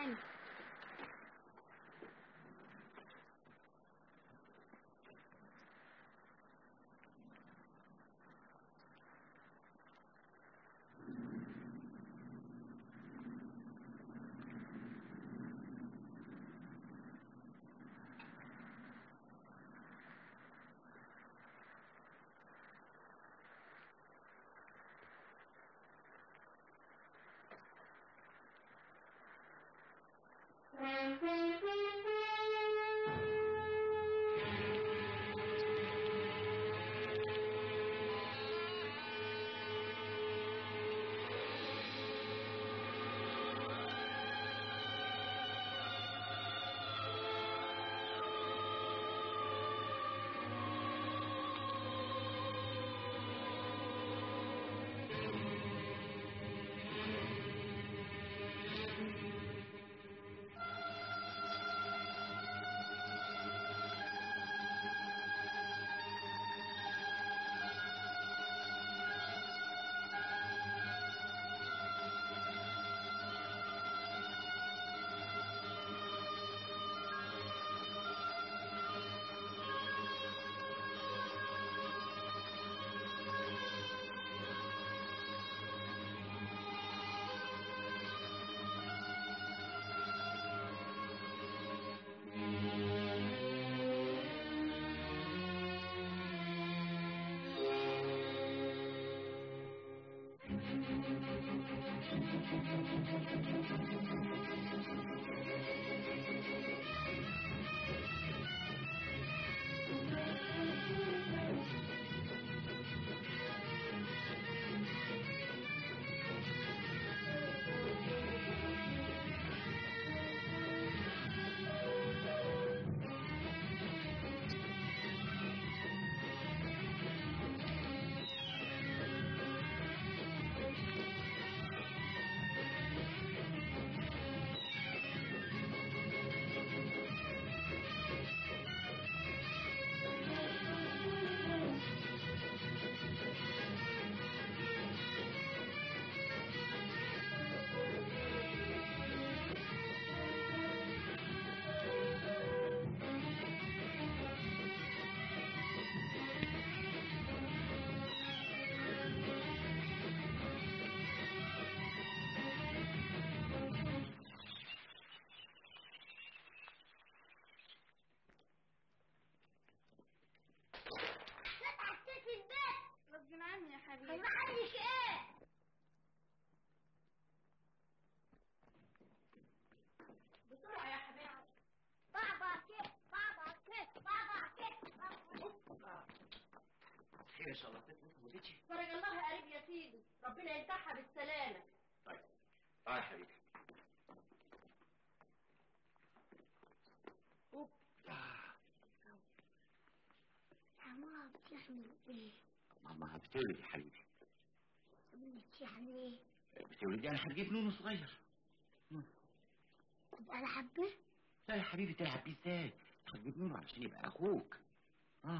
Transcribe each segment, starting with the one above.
هاني لا تعكسي في البيت غصب عني يا حبيبي ما عندك ايه بسرعة يا حبيبي بابا كيف بابا كيف بابا كيف بابا خير ان شاء الله تطلع وديتي فرج الله قريب يا سيدي ربنا ينتحها بالسلامة طيب اه يا حبيبي أوب. آه. ماما بتعمل ايه ماما بتولد يا حبيبي بتعمل ايه بتولد يعني هتجيب نونو صغير تبقى انا حبه لا يا حبيبي تلعب بيه ازاي هتجيب نونو علشان يبقى اخوك اه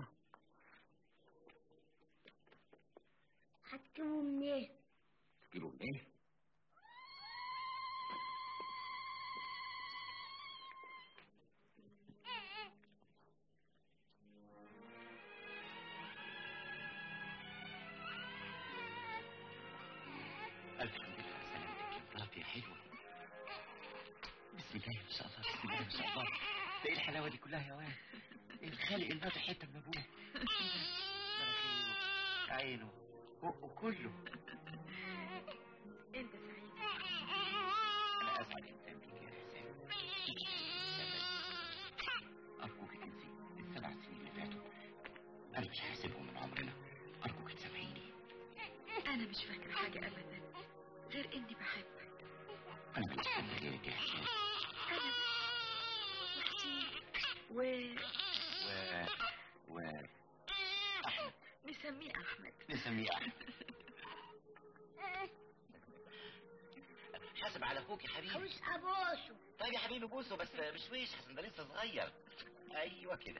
هتجيبه منين تجيبه من ايه ألف حمد لله على سلامتك يا طلب يا حلوة بسم الله ما شاء الله بسم الله ما شاء الله ده ايه الحلاوة دي كلها يا واد الخالق الناطق حتة من ابوه مناخيره عينه بقه كله انت سعيد انا اسعد انسان فيك يا حسين ارجوك تنسي السبع سنين اللي فاتوا انا مش هحسبهم من عمرنا ارجوك تسامحيني انا مش فاكرة حاجة ابدا غير اني بحبك انا ماليش حد غيرك يا حسين انا وحسين و و و احمد نسميه احمد نسميه احمد حاسب على اخوك يا حبيبي مش ابوسه طيب يا حبيبي بوسه بس بشويش حسن ده لسه صغير ايوه كده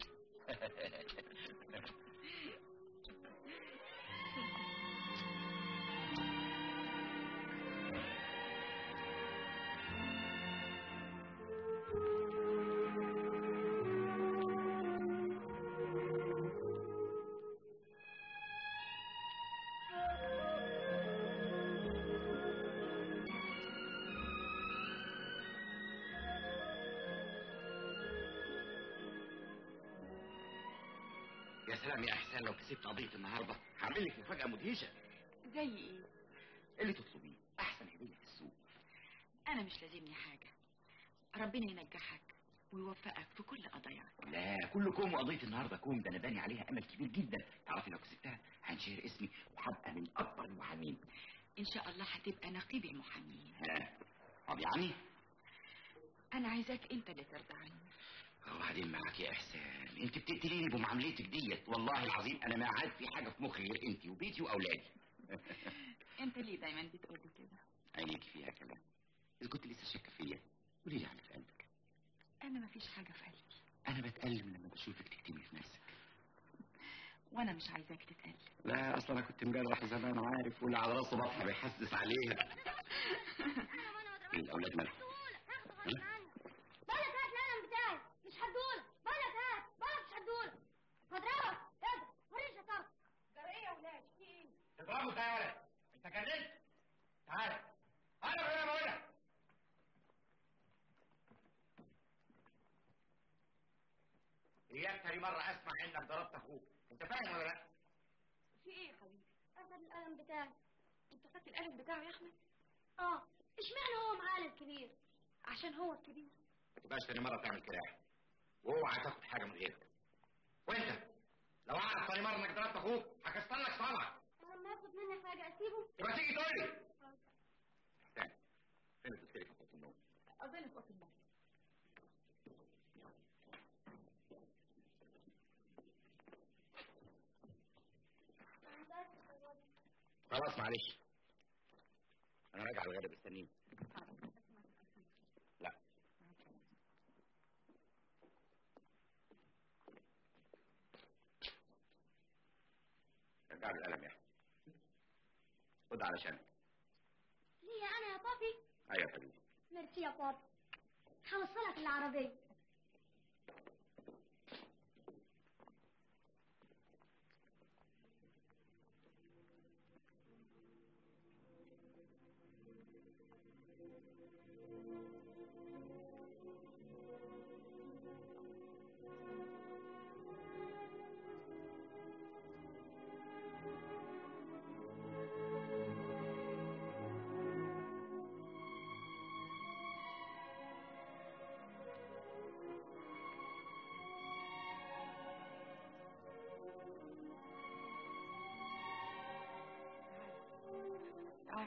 سلام يا احسان لو كسبت قضيه النهارده هعمل لك مفاجاه مدهشه زي ايه اللي تطلبيه احسن هديه في السوق انا مش لازمني حاجه ربنا ينجحك ويوفقك في كل قضاياك لا كل كوم وقضيه النهارده كوم ده انا باني عليها امل كبير جدا تعرفي لو كسبتها هنشهر اسمي وهبقى من اكبر المحامين ان شاء الله هتبقى نقيب المحامين ها طب يعني انا عايزاك انت اللي ترضى عني وبعدين معاك يا احسان انت بتقتليني بمعاملتك ديت والله العظيم انا ما عاد في حاجه في مخي غير انت وبيتي واولادي انت ليه دايما بتقولي كده عينيك فيها كلام اذا كنت لسه شاكه فيا قولي لي على في قلبك انا مفيش حاجه في قلبي انا بتألم لما بشوفك تكتمي في نفسك وانا مش عايزاك تتقلب لا اصلا انا كنت مجرح زمان عارف واللي على راسه بطحه بيحسس عليها الاولاد مالهم بقولك هات القلم بتاعي مش هدولك بقولك هات بقولك مش هدولك هضربك اضرب وريني شطارتك جرى يا ولاد في ايه اضربه ده يا ولد انت جننت تعال انا هنا بقول لك اياك تاني مرة اسمع انك ضربت اخوك انت فاهم ولا لا؟ في ايه يا حبيبي اخد القلم بتاعي انت خدت القلم بتاعه يا احمد اه اشمعنى هو معانا الكبير عشان هو الكبير ما تبقاش تاني مرة تعمل كده يا احمد واوعى تاخد حاجة من غيرك وانت لو اعرف تاني مرة انك ضربت اخوك هكسر لك صوابعك لما ياخد مني حاجه اسيبه تبقى تيجي تقول لي استنى فين التليفون في النوم اظن في اوضه النوم خلاص معلش انا راجع الغدا مستنيني لا رجع لي القلم يا احمد خد علشان ليه انا يا بابي ايوه يا حبيبي ميرسي يا بابي هوصلك العربيه تعال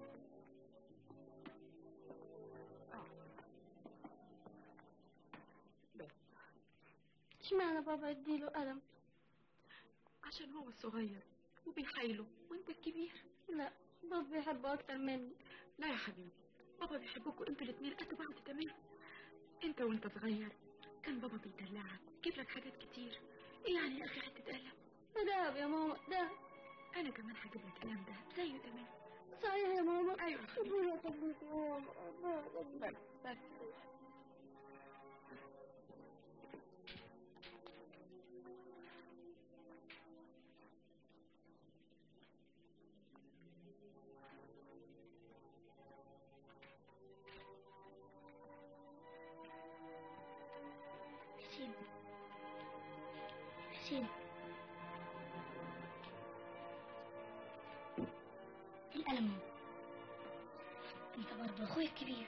اشمعنى بابا يديله قلم عشان هو الصغير وبيحايله وانت الكبير لا بابا بيحبه اكتر مني لا يا حبيبي بابا بيحبكوا انتوا الاثنين قد بعض تمام انت وانت صغير كان بابا بيدلعك يجيب لك حاجات كتير ايه يعني يا اخي حته قلم دهب يا ماما دهب انا كمان هجيب لك قلم ده زيه تمام صحيح يا ماما ايوه يا حبيبي ربنا يخليك يا ماما ربنا يخليك. بس حسين حسين القلم اهو. انت برضه اخويا الكبير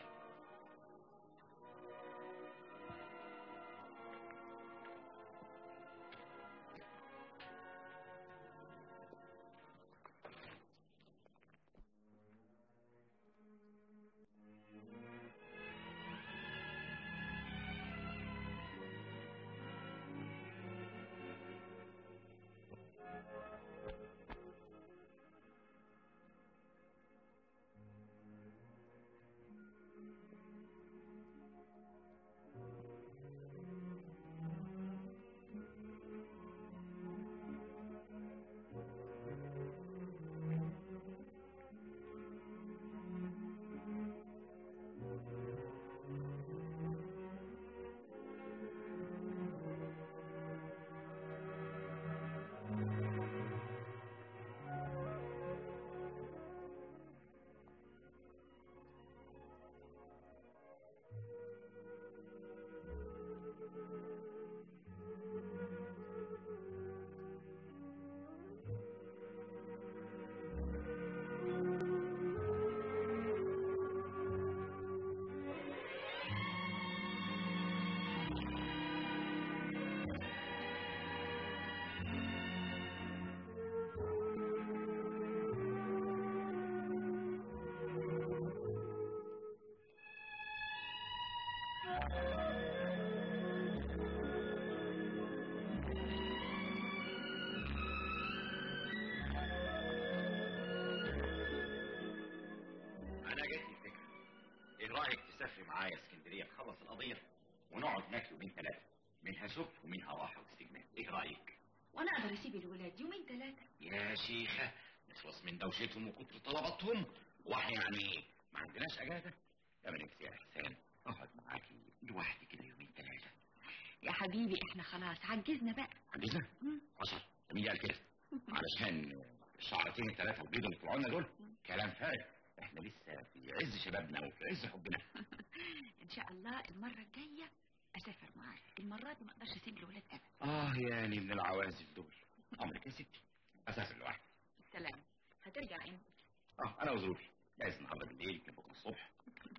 تسافري معايا اسكندريه تخلص القضيه ونقعد هناك يومين ثلاثه منها سف ومنها راحه واستجمام ايه رايك وانا اقدر اسيب الولاد يومين ثلاثه يا شيخه نخلص من دوشتهم وكتر طلباتهم واحنا يعني ما عندناش اجازه يا بنت يا احسان اقعد معاكي لوحدي كده يومين ثلاثه يا حبيبي احنا خلاص عجزنا بقى عجزنا حصل مين قال كده علشان الشعرتين الثلاثه البيض اللي طلعوا لنا دول كلام فارغ احنا لسه في عز شبابنا وفي عز حبنا ان شاء الله المره الجايه اسافر معاك المره دي ما اقدرش اسيب الولاد ابدا اه يعني من العوازل دول امرك يا ستي اسافر لوحدي سلام هترجع امتى اه انا وظروفي جايز النهارده بالليل يمكن بكره الصبح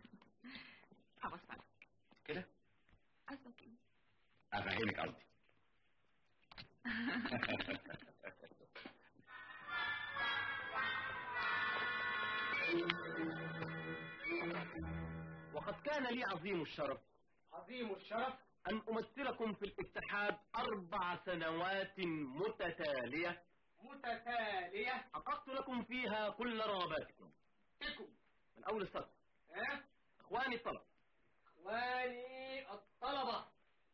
هوصلك كده قصدك ايه افهمك قصدي وقد كان لي عظيم الشرف عظيم الشرف أن أمثلكم في الاتحاد أربع سنوات متتالية متتالية حققت لكم فيها كل رغباتكم لكم من أول السطر ها إخواني الطلبة إخواني الطلبة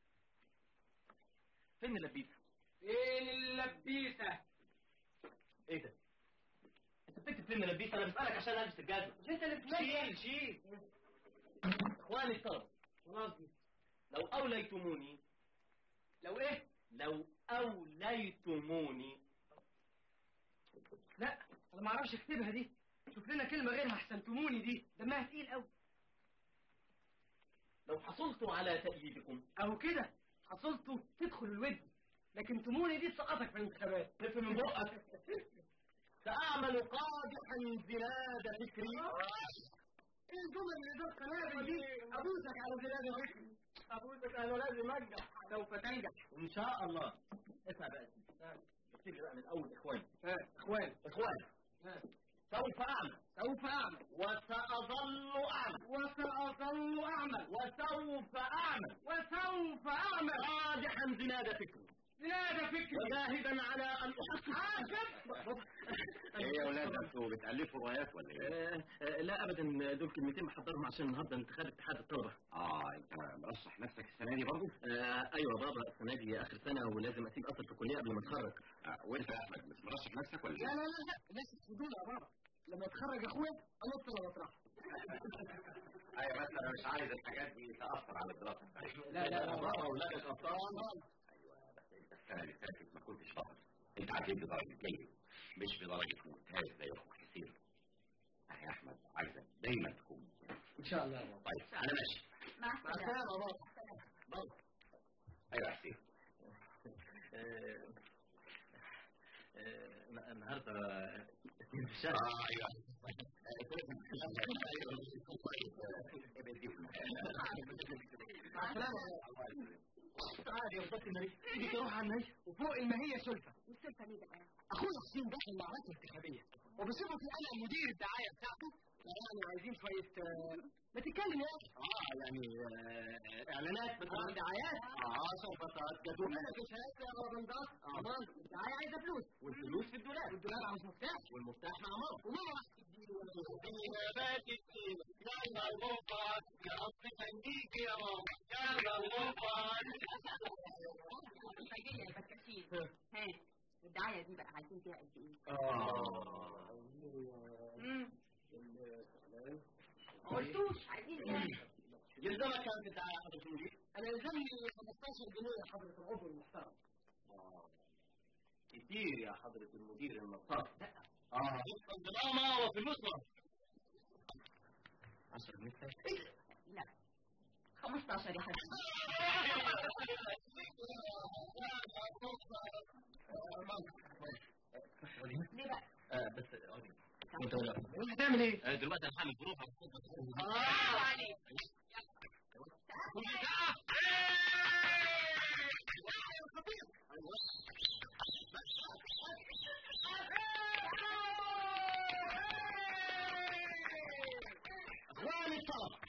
فين اللبيسة؟ فين اللبيسة؟ إيه ده؟ أنت بتكتب فين اللبيسة؟ أنا بسألك عشان ألبس الجزمة مش أنت اللي شيل شيل اخواني الطلبة قصدي لو اوليتموني لو ايه لو اوليتموني لا انا ما اعرفش اكتبها دي شوف لنا كلمه غيرها احسن تموني دي دمها تقيل قوي لو حصلت على تأييدكم اهو كده حصلت تدخل الود لكن تموني دي تسقطك في الانتخابات تلف من بقك سأعمل قادحا زناد فكري ايه الجمل اللي دول قنابل دي ابوسك على زلال فكري ابوسك انا لازم انجح سوف تنجح ان شاء الله اسمع بقى ابتدي بقى من اول اخوان اخوان اخوان سوف اعمل سوف اعمل وساظل اعمل وساظل اعمل وسوف اعمل وسوف اعمل قادحا زناد فكري زناد فكري وجاهدا على ان احقق ايه يا ولاد انتوا بتالفوا روايات ولا ايه؟ آه، لا ابدا دول كلمتين بحضرهم عشان النهارده انتخاب اتحاد الطلبه اه انت مرشح نفسك السنه دي برضه؟ آه ايوه بابا السنه دي اخر سنه ولازم اسيب اثر في الكليه قبل ما اتخرج آه وانت يا احمد مش مرشح نفسك ولا لا ايه؟ لا لا لا الناس الفضول يا بابا لما اتخرج اخويا انط انا بطرح ايوه بس انا مش عايز الحاجات دي تاثر على الدراسه بتاعتك لا لا لا بابا اولاد الابطال ايوه بس انت السنه اللي فاتت ما كنتش شاطر انت عديت بدرجه جيد مش بدرجه ممتاز زي اخوك كتير آه يا احمد عايزك دايما تكون ان شاء الله يا بابا طيب انا ماشي مع مع السلامه السلامه بابا بابا ايوه يا حسين آه، آه، النهارده اثنين في الشهر اه ايوه مع السلامه عادي يا استاذ المريض دي تروح على النهي وفوق المهية سلفة والسلفه ليه بقى اخويا حسين داخل معركه انتخابيه وبصفتي انا مدير الدعايه بتاعته يعني عايزين شويه آه، ما تتكلم يا اخي اه يعني آه، اعلانات مثلا دعايات اه شربطات جدول شهادات يا رابندات اه الدعايه عايزه فلوس والفلوس في الدولاب والدولاب عاوز مفتاح والمفتاح مع ماما وماما راح تديني انتخابات كتير يلا الموقع يا رب خليك يا ماما يلا الموقع الفجيه يبقى كتير ها الدعايه دي بقى عايزين فيها قد ايه اه امم ما قلتوش عايزين ايه يلزمك كام في الدعايه يا حضره المدير؟ انا يلزمني 15 جنيه يا حضره العضو المحترم. كتير يا حضره المدير المحترم. لا اه وفق الدراما وفي النصرة 10 جنيه لا 15 يا حبيبي ليه بقى آه بس اقعدي. انت ولا هتعمل ايه؟ آه دلوقتي انا هعمل بروفه برافو عليك اخواني الطلبه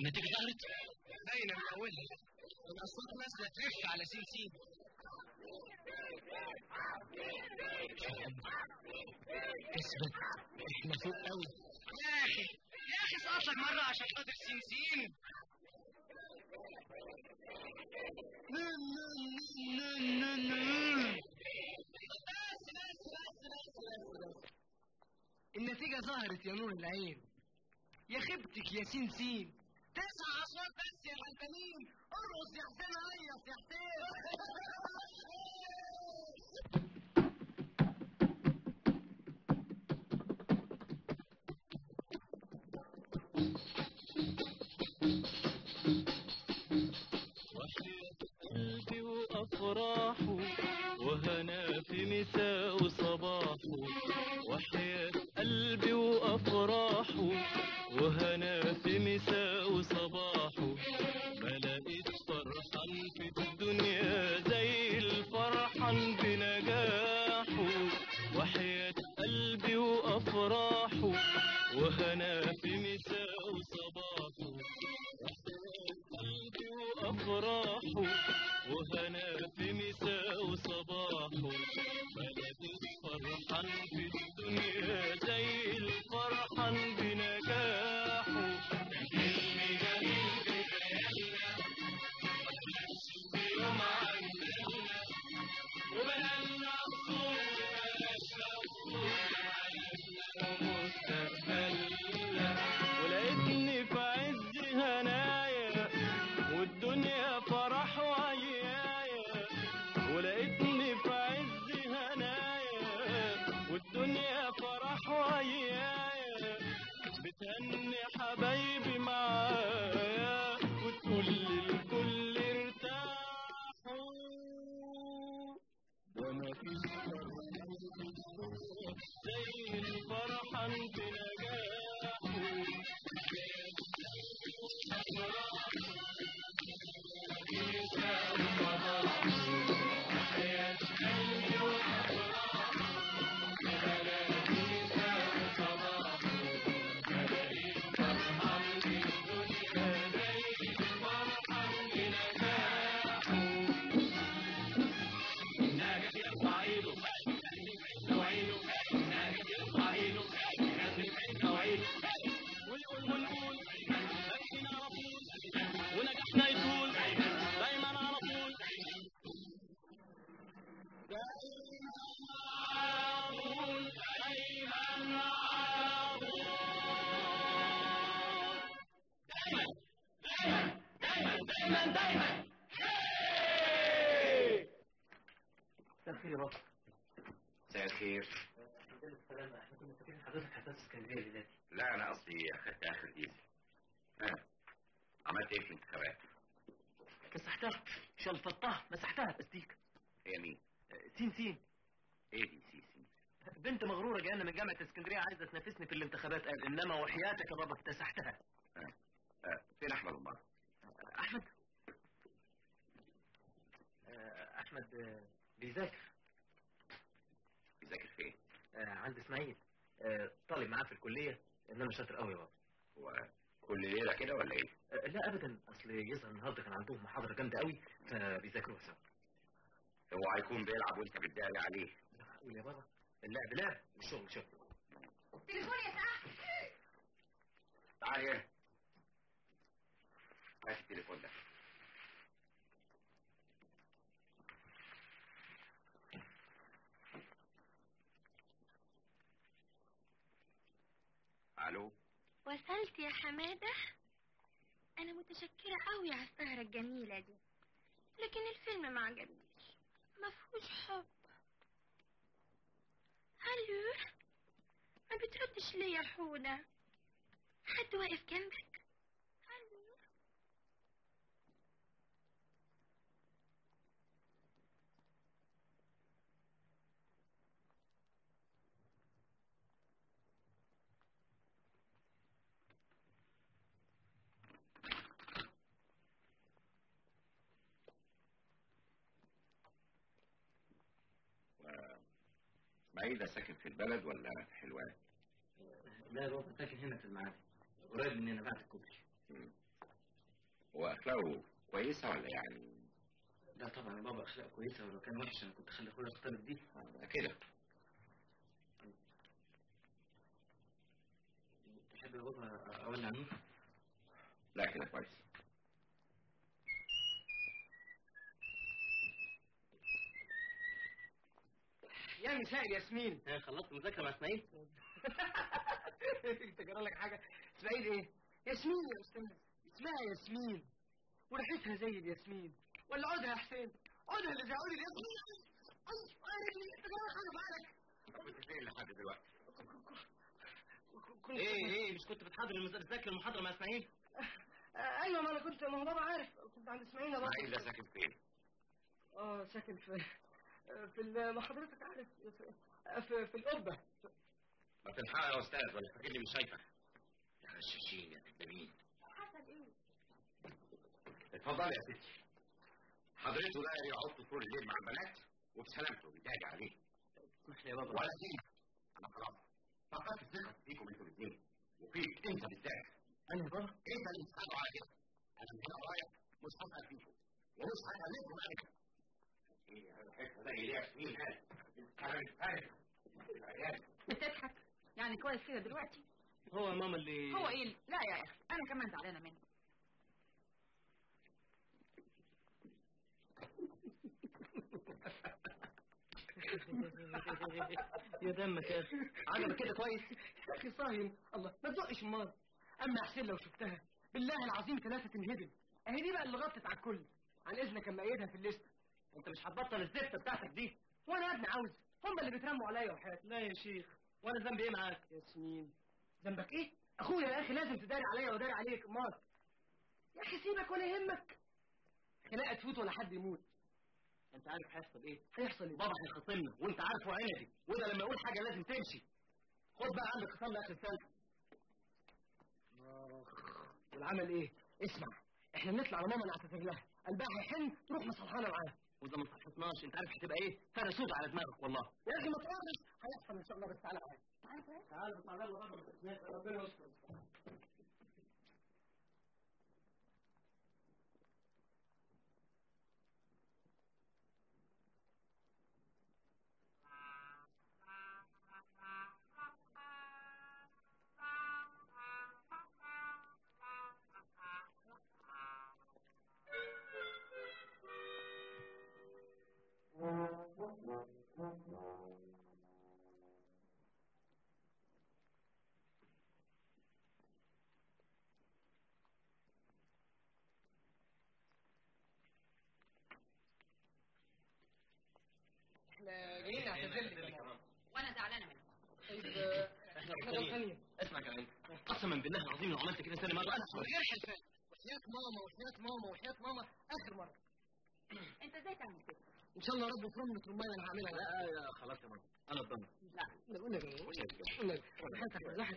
النتيجة ظهرت؟ باينة من أولها الأصوات نازلة ترف على سين سين اثبت احنا فوق قوي يا أخي يا أخي اسقط لك مرة عشان خاطر سين سين النتيجة ظهرت يا نور العين يا خيبتك يا سين سين تسع أصوات بس يا غلبانين ارقص يا حسين هيص يا حسين قلبي وأفراحه وهنا في مساء وصباحه وحياة قلبي وأفراحه وهنا في مساء وصباحه ما لقيت فرحان في الدنيا زي الفرحان بنجاحه وحياة قلبي وأفراحه وهنا في مساء وصباحه قلبي وأفراحه وهنا في مساء وصباحه بلدي فرحان في الدنيا زي الفرحان بنجاحه حلمي جميل بخيالنا يوم عندنا وبنالنا قصور بلاش مستقبلنا ولقيتني في عز هنايا والدنيا فرح ويايا ولقيتني في عز هنايا والدنيا فرح ويايا بتهني حبايبي معايا وتقول للكل ارتاحوا ده مفيش فرحان زي الفرحان بنجاحه ونجحنا يطول دايما على طول مساء الخير يا بابا مساء الخير السلام احنا كنا فاكرين حضرتك هتنسى اسكندريه دلوقتي لا انا اصلي اخدت اخر ديزل ها عملت ايه في الانتخابات مسحتها شلفطتها مسحتها باستيك هي مين سين سين ايه دي سي سي بنت مغروره جايه من جامعه اسكندريه عايزه تنافسني في الانتخابات قال انما وحياتك يا بابا اكتسحتها آه. فين احمد امال احمد آه، احمد آه، بيذاكر بيذاكر فين آه، عند اسماعيل آه، طالب معاه في الكليه انما شاطر قوي يا بابا هو كل ليله كده ولا ايه آه، لا ابدا اصل يظهر النهارده كان عندهم محاضره جامده قوي فبيذاكروها سوا هو هيكون بيلعب وانت بتداري عليه لا معقول يا بابا اللعب لعب والشغل شغل تليفون يا سعد تعالي هنا هات التليفون ده الو وصلت يا حمادة أنا متشكرة أوي على السهرة الجميلة دي لكن الفيلم ما عجبنيش ما فيهوش حب ألو ما بتردش ليه يا حودة حد واقف جنبك ألو اسماعيل ده ساكن في البلد ولا في حلوان لا يا بابا ساكن هنا في المعادي قريب مننا بعد الكوبري مم. واخلاقه كويسه ولا يعني لا طبعا يا بابا اخلاق كويسه ولو كان وحش انا كنت اخلي اخويا يختلط بيه آه، كده تحب يا بابا اولع نور لا كده كويس يا مساء ياسمين ها خلصت مذاكره مع اسماعيل انت جرى لك حاجه اسماعيل ايه ياسمين يا استاذ اسمها ياسمين وريحتها زي الياسمين ولا عودها يا حسين عودها اللي زي عود الياسمين اي اي رجلي انت جرى لك حاجه مالك كنت فين لحد دلوقتي كنت ايه ايه مش كنت بتحضر المز- بتذاكر المحاضره مع اسماعيل آه، ايوه ما انا كنت ما هو بابا عارف كنت عند اسماعيل يا بابا اسماعيل ده ساكن فين؟ اه ساكن في في ال- ما حضرتك عارف في في, في القبه ما تلحق يا استاذ ولا فاكرني مش شايفك يا غشاشين يا كدابين حصل ايه اتفضلي يا ستي حضرته ده يقعد طول الليل مع البنات وبسلامته بيداري عليه اسمح لي يا بابا ولا فيك انا خلاص فقدت الثقه فيكم انتوا الاثنين وفيك انت بالذات انا يا بابا انت اللي بتسالوا على كده انا من هنا رايح مش هسال فيكم ومش هكلمكم ابدا ايه الحته ده اللي هي سنين هذا الكلام الفارغ العيال بتضحك يعني كويس كده دلوقتي هو يا ماما اللي هو ايه لا يا اخي انا كمان زعلانه منه يا دمك يا اخي عجبك كده كويس يا اخي صايم الله ما تزقش امال اما يا حسين لو شفتها بالله العظيم ثلاثه تنهدم اهي دي بقى اللي غطت على الكل عن اذنك اما ايدها في الليسته انت مش هتبطل الزفته بتاعتك دي وانا يا ابني عاوز هم اللي بيترموا عليا وحياتي لا يا شيخ وانا ذنبي ايه معاك ياسمين ذنبك ايه اخويا يا اخي لازم تداري عليا وداري عليك امال يا اخي سيبك ولا يهمك خناقه تفوت ولا حد يموت انت عارف هيحصل ايه هيحصل ايه بابا هيخاصمنا وانت عارفه عندي وده لما يقول حاجه لازم تمشي خد بقى عندك خصام لاخر السنه والعمل ايه اسمع احنا نطلع لماما نعتذر لها قلبها هيحن تروح مصلحانا معاها واذا ما صحتناش انت عارف هتبقى ايه فرق سود على دماغك والله يا اخي ما تقولش هيحصل ان شاء الله بس تعالى معايا تعال بس على الله ربنا يستر احنا جايين نعتذر لك كمان وانا زعلانه منه طيب آه، احنا احنا غلطانين غلطانين اسمع كلامي قسما بالله العظيم لو عملت كده ثاني مره اسف غير حلفان وحياة ماما وحياة ماما وحياة ماما اخر مرة انت ازاي تعمل كده ان شاء الله يا رب ترمي ترمانة انا هعملها لا لا خلاص يا ماما انا اتضمن لا قول لك قول لك قول لك حالتك وزحت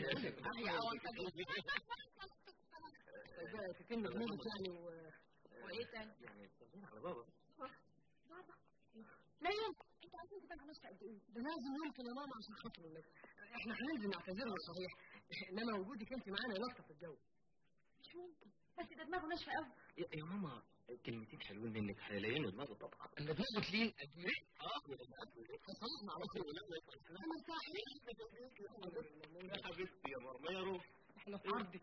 ده تكلم نفس يعني و وايه تاني يعني صابرين على بابا لا يمكن انت عايزين تبقى نص قد ايه ده لازم يمكن يا ماما عشان خاطر الناس احنا هننزل نعتذر له صحيح انما وجودك انت معانا يلطف الجو مش ممكن بس ده دماغه ناشفه قوي يا, يا ماما كلمتين حلوين منك هيلاقيني دماغه طبعا اللي دماغك لين اه خلصنا على طول يا حبيبتي يا مرميرو احنا في عرضك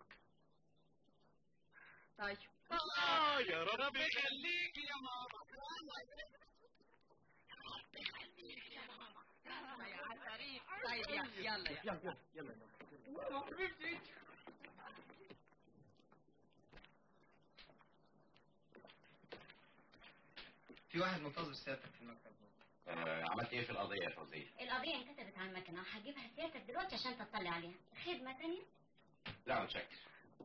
طيب اه يا رب يخليك يا ماما طيب يلا يلا يلا يلا يلا في واحد منتظر سيادتك في المكتب آه عملت ايه في القضيه يا فوزيه؟ القضية انكتبت على المكنة وهجيبها سيادتك دلوقتي عشان تطلع عليها خدمة تانية لا متشكر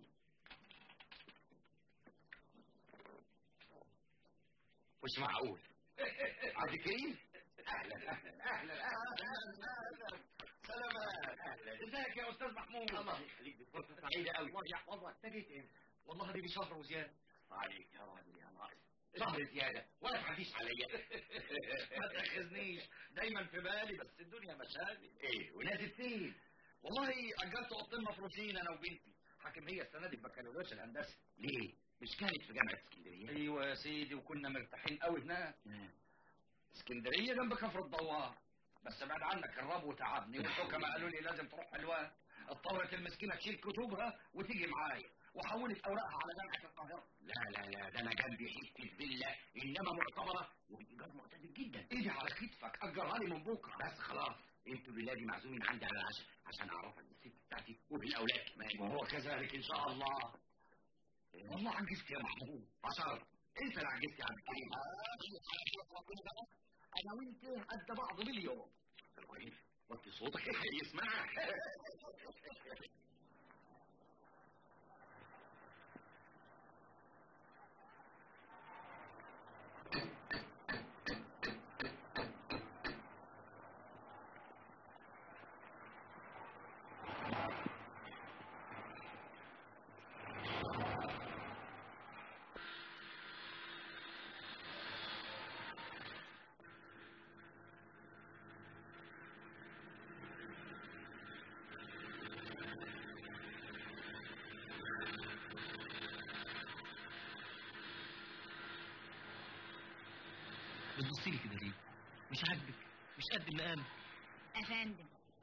مش معقول عبد الكريم اهلا اهلا اهلا اهلا اهلا سلامات اهلا ازيك يا استاذ محمود الله يخليك دي فرصه سعيده قوي الله يحفظك انت جيت امتى والله دي بشهر وزياده عليك يا راجل يا ناقص شهر زياده ولا تعديش عليا ما تاخذنيش دايما في بالي بس الدنيا مشاغل ايه ونازل فين؟ والله اجرت اوضتين مفروشين انا وبنتي حاكم هي السنه دي بكالوريوس الهندسه ليه؟ مش كانت في جامعه اسكندريه ايوه يا سيدي وكنا مرتاحين قوي هناك اسكندريه جنب كفر الدوار بس بعد عنك الرب وتعبني والحكماء قالوا لي لازم تروح حلوان اضطرت المسكينه تشيل كتبها وتيجي معايا وحولت اوراقها على جامعه القاهره لا لا لا ده انا جنبي حته فيلا انما معتبره وبايجار معتدل جدا ايدي على كتفك اجرها لي من بكره بس خلاص انتوا ولادي معزومين عندي على العشاء عشان اعرفك بالست بتاعتي وبالاولاد كمان وهو كذلك ان شاء الله والله عجزت يا محمود بشر انت اللي عجزت يا عبد الكريم انا وانت قد بعض مليون طب كويس وطي صوتك يسمعك بتبصي لي كده ليه؟ مش عاجبك؟ مش قد المقام افندم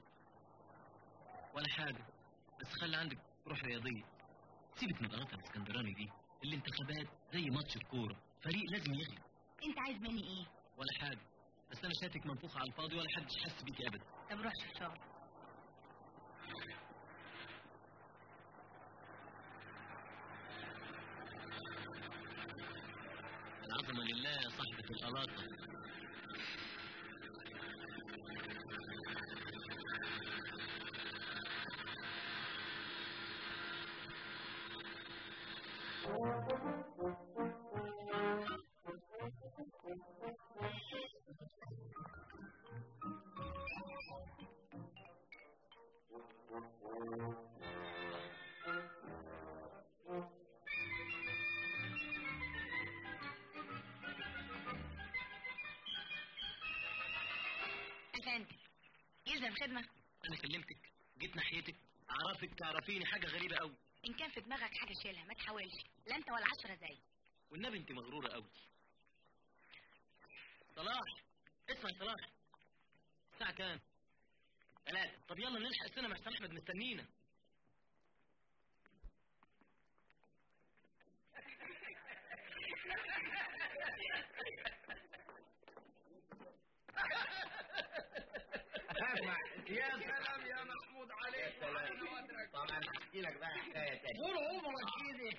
ولا حاجة بس خلي عندك روح رياضية سيبك من الغلطة الاسكندراني دي الانتخابات زي ماتش الكورة فريق لازم يغلب انت عايز مني ايه ولا حاجة بس أنا شاتك منفوخة على الفاضي ولا حد حس بيكي أبدا طب روح شوف شغل العظمة لله يا صاحبة الألاطة افندم يلزم خدمه أنا كلمتك جيت ناحيتك أعرفك تعرفيني حاجة غريبة أوي ان كان في دماغك حاجه شيلها ما تحاولش لا انت ولا عشرة زي والنبي أنت مغرورة أوي صلاح اسمع يا صلاح الساعة كام؟ ثلاثة طب يلا نلحق السينما أحسن أحمد مستنينا اسمع يا سلام يا محمود عليك طبعا هحكي لك بقى حكايه تانية طول عمرك ايدك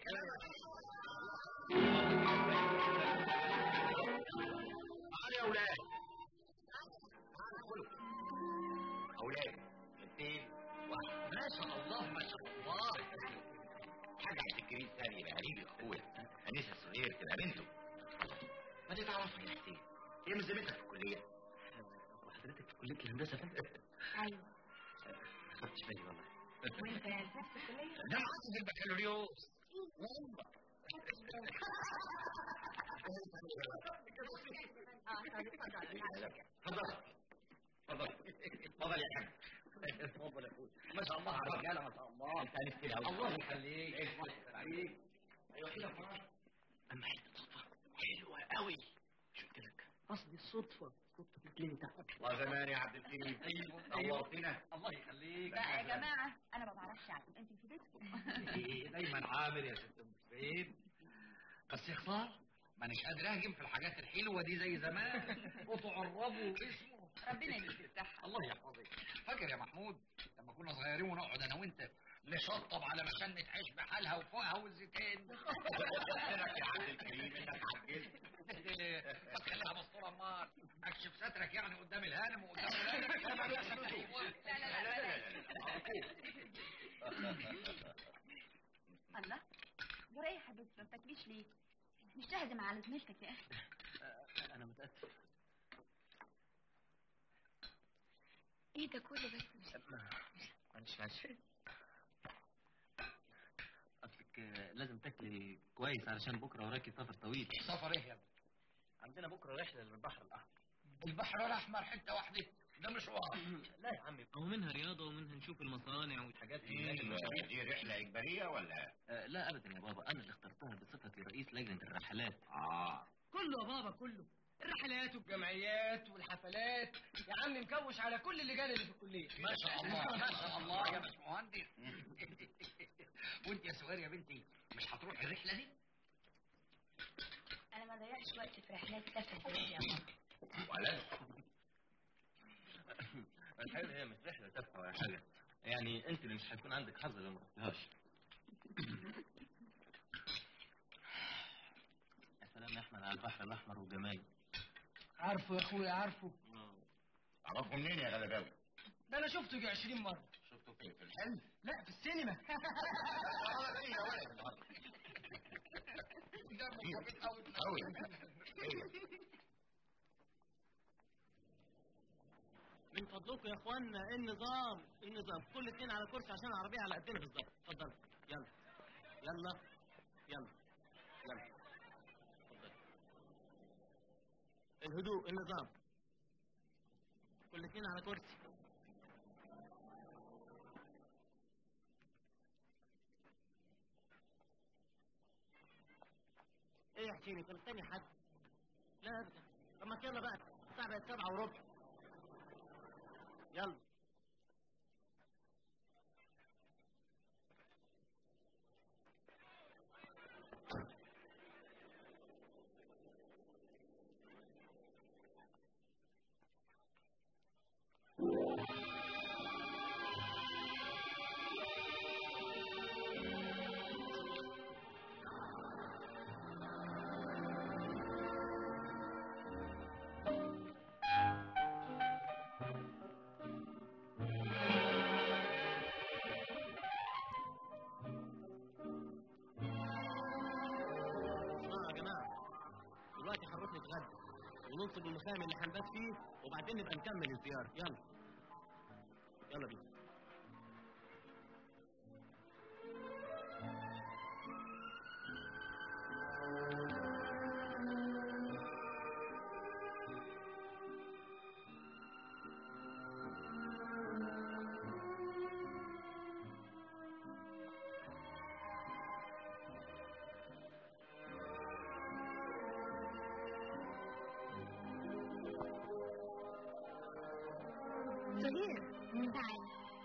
تعالوا يا اولاد تعالوا ادخلوا اولاد اثنين واحد ما شاء الله ما شاء الله حاجه عبد الكريم ثاني يبقى قريبي واخويا انسه الصغير تبقى بنته ما تتعرفوا يا حسين هي مش زميلتك في الكليه وحضرتك في كلية الهندسة فندم ايوه ما خدتش بالي والله وانت في نفس الكليه ده معاك في البكالوريوس اه طب اتفضل اتفضل اتفضل اتفضل يا حاج اتفضل يا اخويا ما شاء الله على الرجاله ما شاء الله انت انست قوي الله يخليك الله يخليك ايوه كده فرح أما حتة صدفة حلوة أوي شو قلت لك قصدي الصدفة صدفة جت لي تحت الله زمان يا عبد الكريم ايوه نورتنا الله يخليك بقى يا جماعه انا ما بعرفش اعزم انتوا في بيتكم إيه، دايما عامر يا ست ام حسين بس يا خساره مانيش قادر اهجم في الحاجات الحلوه دي زي زمان وتعربوا اسمه ربنا يديك الصحه الله يحفظك فاكر يا محمود لما كنا صغيرين ونقعد انا وانت نشطب على مشنة عيش بحالها وفوقها والزيتين لك يا عبد الكريم انك عجزت ما تخليها مستوره امال اكشف سترك يعني قدام الهانم وقدام الهانم لا ما بيحصلوش. لا لا لا الله جرى ايه يا حبيبتي ما بتاكليش ليه مش تهزم على زميلتك يا اخي أنا متأسف ايه ده كله بس مش معلش معلش أصلك آه، لازم تاكلي كويس علشان بكرة وراكي سفر طويل سفر ايه يا ابني عندنا بكرة رحلة للبحر الأحمر البحر الاحمر حته واحده ده مشوار لا يا عمي هو منها رياضة ومنها نشوف المصانع والحاجات دي دي رحلة إجبارية ولا؟ آه لا أبدا يا بابا أنا اللي اخترتها بصفتي رئيس لجنة الرحلات آه كله يا بابا كله الرحلات والجمعيات والحفلات يا عم مكوش على كل اللجان اللي في الكليه ما شاء الله ما شاء الله يا باشمهندس وانت يا سوير يا بنتي مش هتروحي الرحله دي انا ما ضيعش وقت في رحلات سفر زي يا بابا ولا الحقيقة هي مش رحلة تافهة ولا حاجة يعني أنت اللي مش هيكون عندك حظ لو ما رحتهاش يا سلام يا أحمد على البحر الأحمر وجمال عارفه يا اخويا عارفه تعرفوا منين يا غلباوي؟ ده انا شفته يجي 20 مره شفته فين في الحلم؟ لا في السينما ايه يا ولد قوي من فضلكم يا اخوانا ايه النظام إيه النظام كل اتنين على كرسي عشان العربيه على قدنا بالظبط اتفضل يلا يلا يلا يلا اتفضل الهدوء النظام كل اتنين على كرسي ايه يا حسين انت مستني حد لا ابدا طب ما يلا بقى الساعه بقت سبعة وربع يلا اسمعوا يا جماعه دلوقتي هنروح نتغدى وننصب المخيم اللي هنبات فيه وبعدين نبقى نكمل الزياره يلا يلا بينا صغير تعال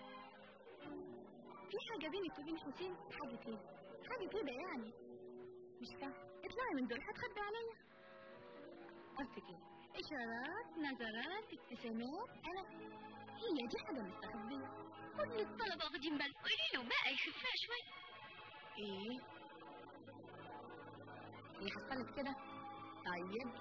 في حاجة بينك وبين حسين حاجة كده حاجة كده يعني مش فاهم اطلعي من دول هتخبي عليا قصدي كده إشارات نظرات ابتسامات أنا هي دي حاجة مستخبية كل الطلبة واخدين بالهم قولي له بقى يخفها شوية إيه اللي حصلت كده طيب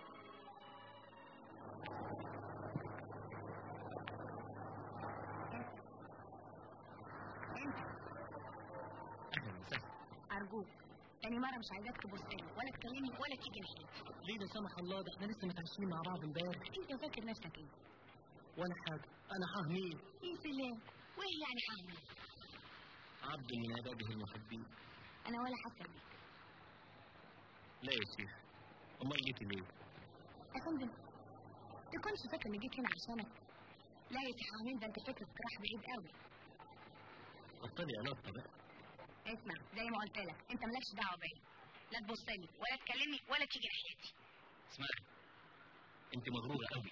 اهلا وسهلا أرجوك تاني مرة مش عايزاك تبص لي ولا تكلمني ولا تيجي ناحيتي ليه لا سمح الله ده احنا لسه متعشمين مع بعض امبارح أنت فاكر نفسك إيه؟ ولا حاجه انا حاه مين يا سلام وإيه يعني حاجة؟ عبد من عباده المحبين أنا ولا حاسة بيك لا يا شيخ امال جيتي ليه يا فندم تكونش فاكر إني جيت هنا عشانك لا يا سي حامد ده أنت فكرك راح بعيد قوي بطلي علاقه بقى اسمع زي ما قلت لك أنت مالكش دعوة بيا لا تبص لي ولا تكلمني ولا تيجي ناحيتي اسمعي انت مغروره قوي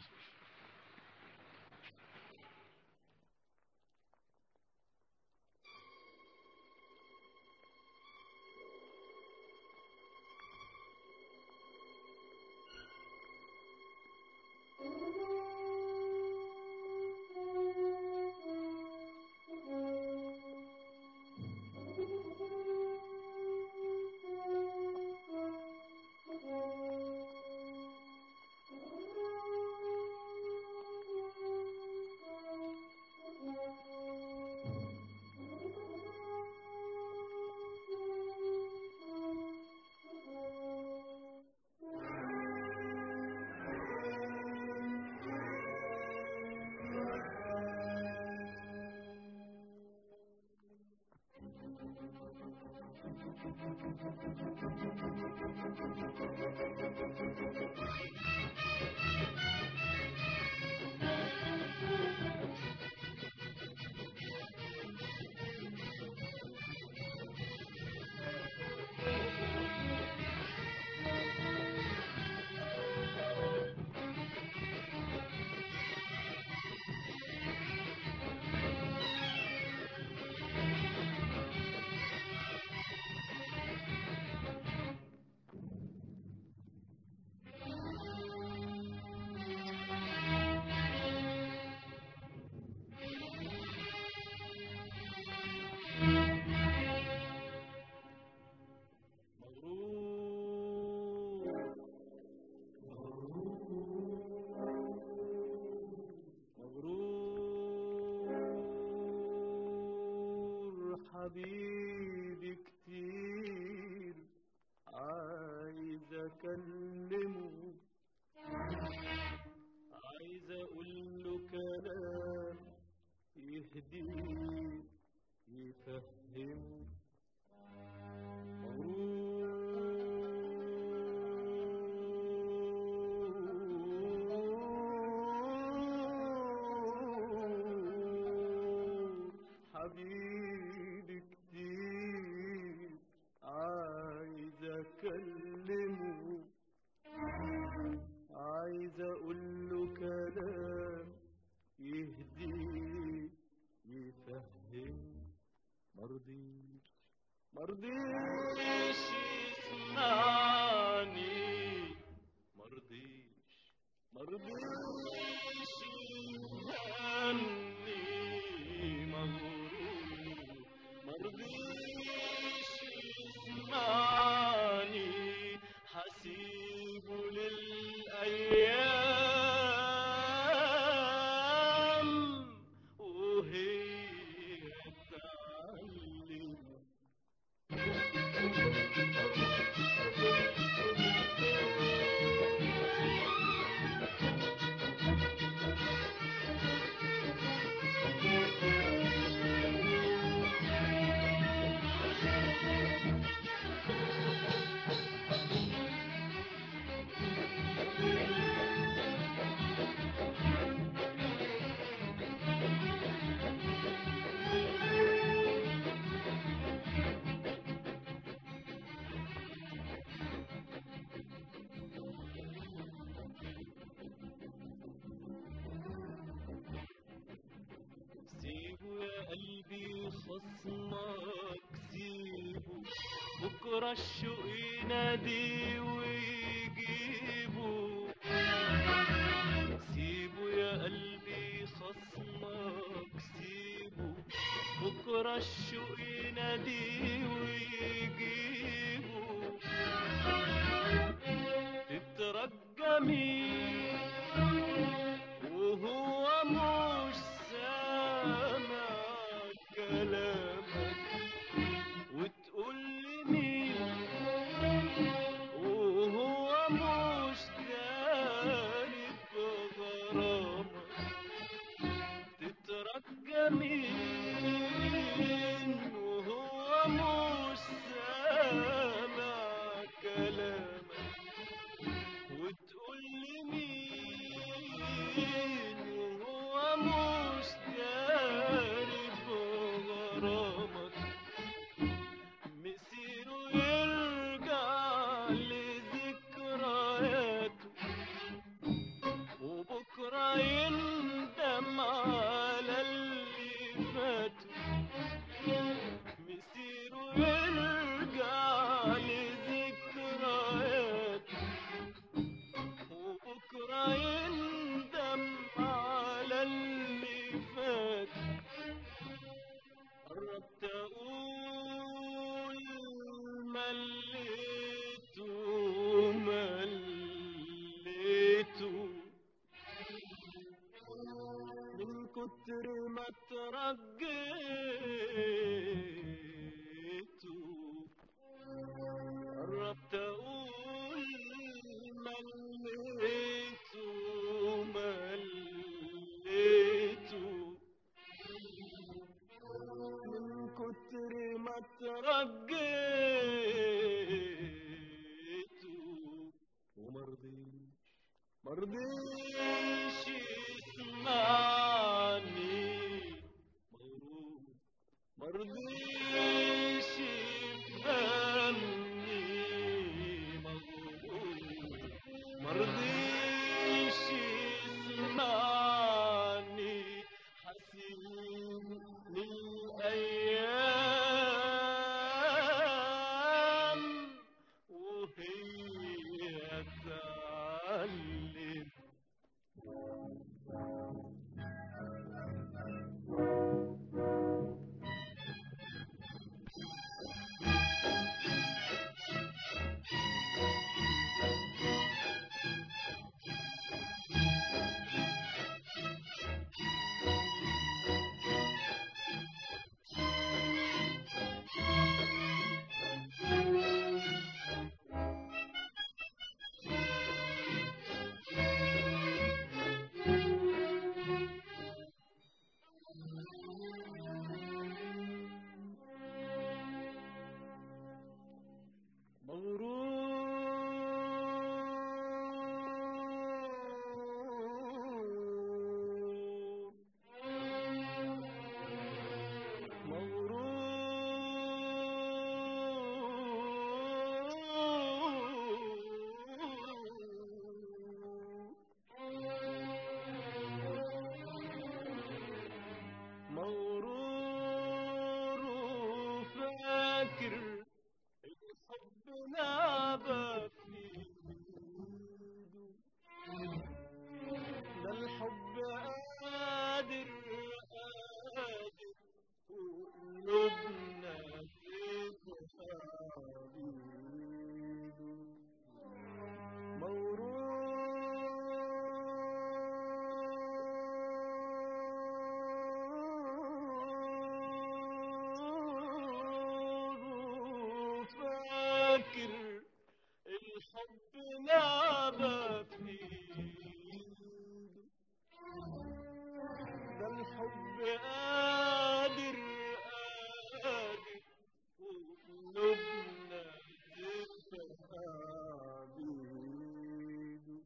حبيبي كتير عايز اكلمه عايز اقول له كلام يهديه يفهمه مغرور حبيبي كتير عايز اكلمه عايز اقول له كلام يهديه يفهمه مرضيش مرضيش يسمعني مرضيش مرضيش يفهمني مغرور مرضيش يسمعني حسيبه للأيام وهي تعلم سيبه يا قلبي خصمك سيبه بكرة الشوق ينادي ويجيبه سيبه يا قلبي خصمك سيبه بكرة الشوق ينادي ويجيبه تترجى مين وهو مش سامع كلامك وتقول لي مين وهو مش داري بغرامك تترجى مين وهو مش سامع كلامك وتقول لي مين وهو مش داري بغرامك مسيره يرجع لذكرياته وبكرة يندم على اللي فاته مسيره يرجع لذكرياته وبكرة يندم على اللي فات قربت أقول مليته مليته من كتر ما ترجيته قربت أقول مليته مليته من كتر ما ترجيته ومرضيش مرضيش يسمعني مغرور مرضيش يفهمني مغرور مرضيش يسمعني حسين للأيام وهي تعلم لعبة في ايده ده الحب قادر قادر وقلوبنا بتحاول مغرور فاكر الحب لعبة في ايده ده الحب قادر قادر وقلوبنا بتحاول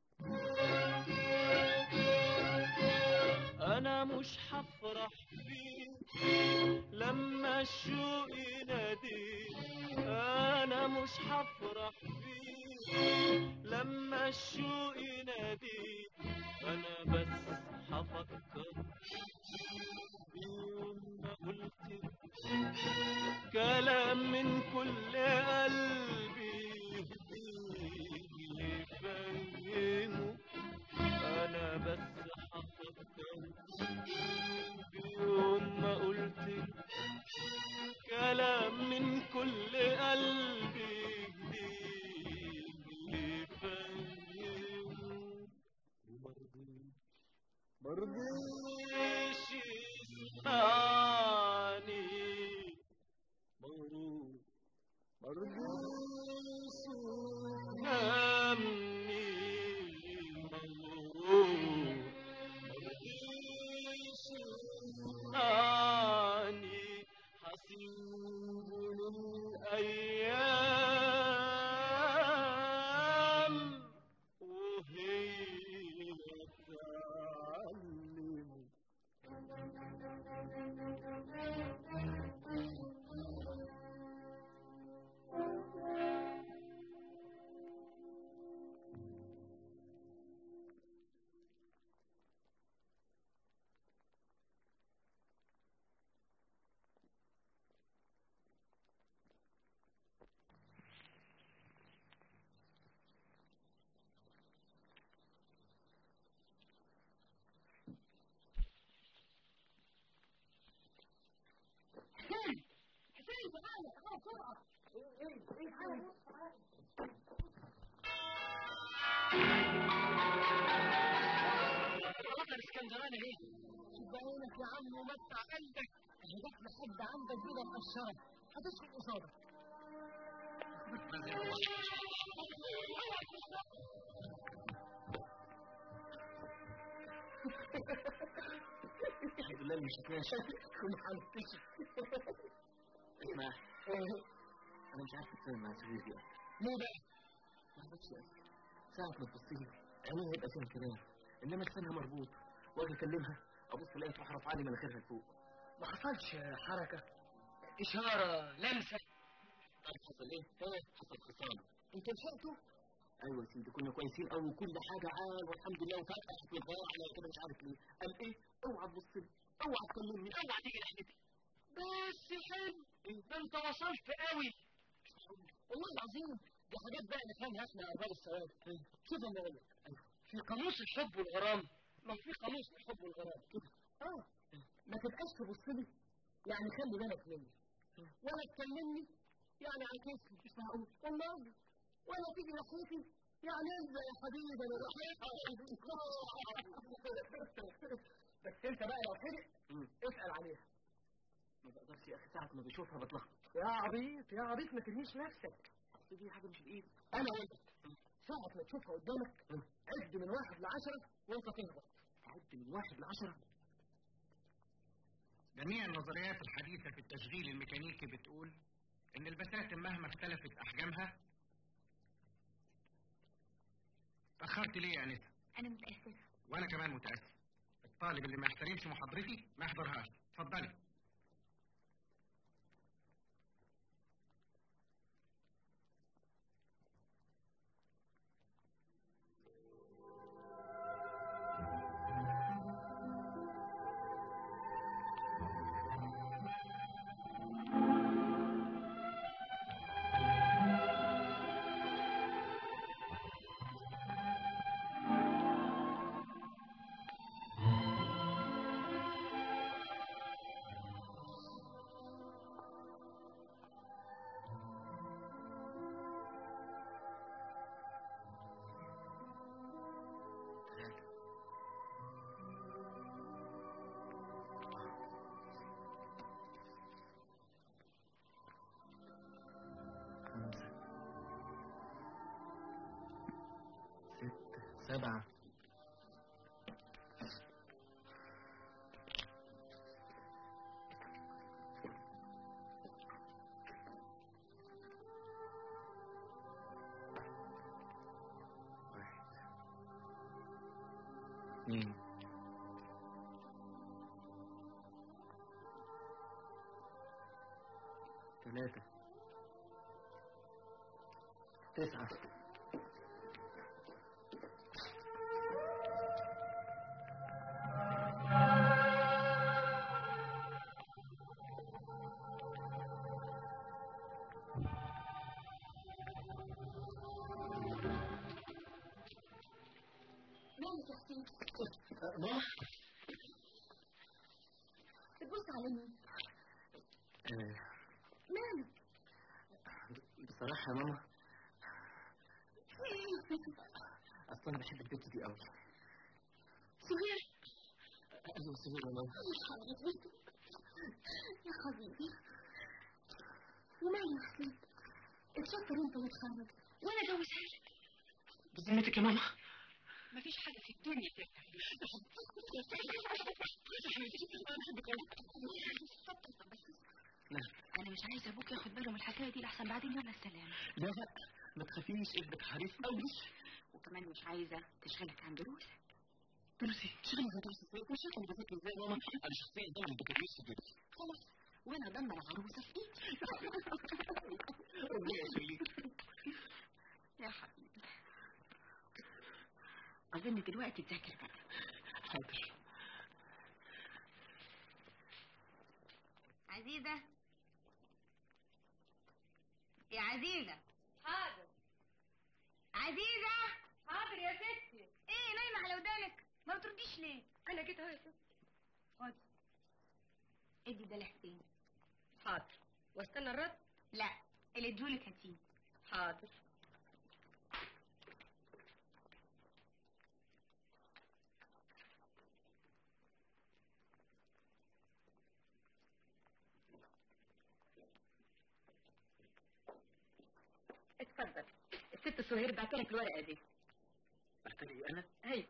انا مش هفرح فيه لما الشوق يناديه انا مش هفرح فيه لما الشوق يناديه انا بس هفكر بيوم ما قلت كلام من كل قلبي يهديه يفهمه انا بس هفكر بيوم ما قلت كلام من كل قلبي جديد يفهمه مرضيش يسمعني مغرور مرضيش يفهمني مغرور مرضيش يسمعني حسيب للأيام وهي تعلم الاسكندراني ليه؟ بعينك يا عم ومتع قلبك جبت لحد عندك كده مقشرة هتسكت قصادك الحمد لله اللي شكاش ومحنتش اسمع انا مش عارف اتفاهم مع سويف دي ليه بقى؟ ما عرفتش ساعة ما تبص لي عينيها يبقى فيها كلام انما لسانها مربوط واجي اكلمها ابص الاقي تروح رافعه لي مناخيرها لفوق ما حصلش حركة إشارة لمسة عارف حصل ايه؟ ايه حصل خصام أنت لحقته؟ ايوه يا سيدي كنا كويسين قوي وكل حاجه عال والحمد لله وفجاه في الغايه على كده مش عارف ليه قال ايه اوعى تبص لي اوعى تكلمني اوعى تيجي ناحيتي بس حلو ده أنت وصلت قوي والله العظيم دي حاجات بقى نفهمها احنا أرباب الثواب شوف أنا أقول لك في قاموس الحب والغرام ما في قاموس الحب والغرام كده اه ما تبقاش تبص لي يعني خلي بالك مني ولا تكلمني يعني عكسني مش معقول والله ولا تيجي ناحيتي يعني انت يا حبيبي انا بس انت بقى لو حرق اسال عليها ما بقدرش يا اخي ساعه ما بشوفها بتلخبط يا عبيط يا عبيط ما ترميش نفسك أصل دي حاجه مش بايدي انا وانت ساعة ما تشوفها قدامك عد من واحد لعشرة وانت تهبط عد من واحد لعشرة جميع النظريات الحديثة في التشغيل الميكانيكي بتقول إن البساتم مهما اختلفت أحجامها تأخرت ليه يا أنسة؟ أنا متأسفة وأنا كمان متأسف الطالب اللي ما يحترمش محاضرتي ما يحضرهاش اتفضلي سبعة واحد اثنين ثلاثة تسعة مالك يا حسين ماما بتبص على مين آه، مالك بصراحة يا ماما أصلا أنا بحب البنت دي أوي سهير أيوة سهير يا ماما يا حبيبي يا حبيبي ومالي يا حسين اتشكر انت وتخرج وانا جوزها لك بذمتك يا ماما مفيش حاجة في الدنيا نعم أنا مش عايزة أبوك ياخد باله من الحكاية دي لحسن بعدين يلا السلام لا لا ما تخافيش ابنك حريص أوي وكمان مش عايزة تشغلك عن دروسك دروسي شغلي في دروسي ازاي مش هاخد بذاكر ازاي يا ماما أنا شخصيا ضامن بكالوريوس في جيبي خلاص وأنا ضمن العروسة في إيدي ربنا يخليك يا حبيبي أظن دلوقتي تذاكر بقى حاضر عزيزة يا عزيزة حاضر عزيزة حاضر يا ستي ايه نايمة على ودانك ما بترديش ليه أنا جيت أهو يا ستي خد ادي ده لحسين حاضر واستنى الرد لا اللي ادولك هاتيه حاضر اتفضل الست سهير بعتلك الورقة دي بعتلي أنا ايوه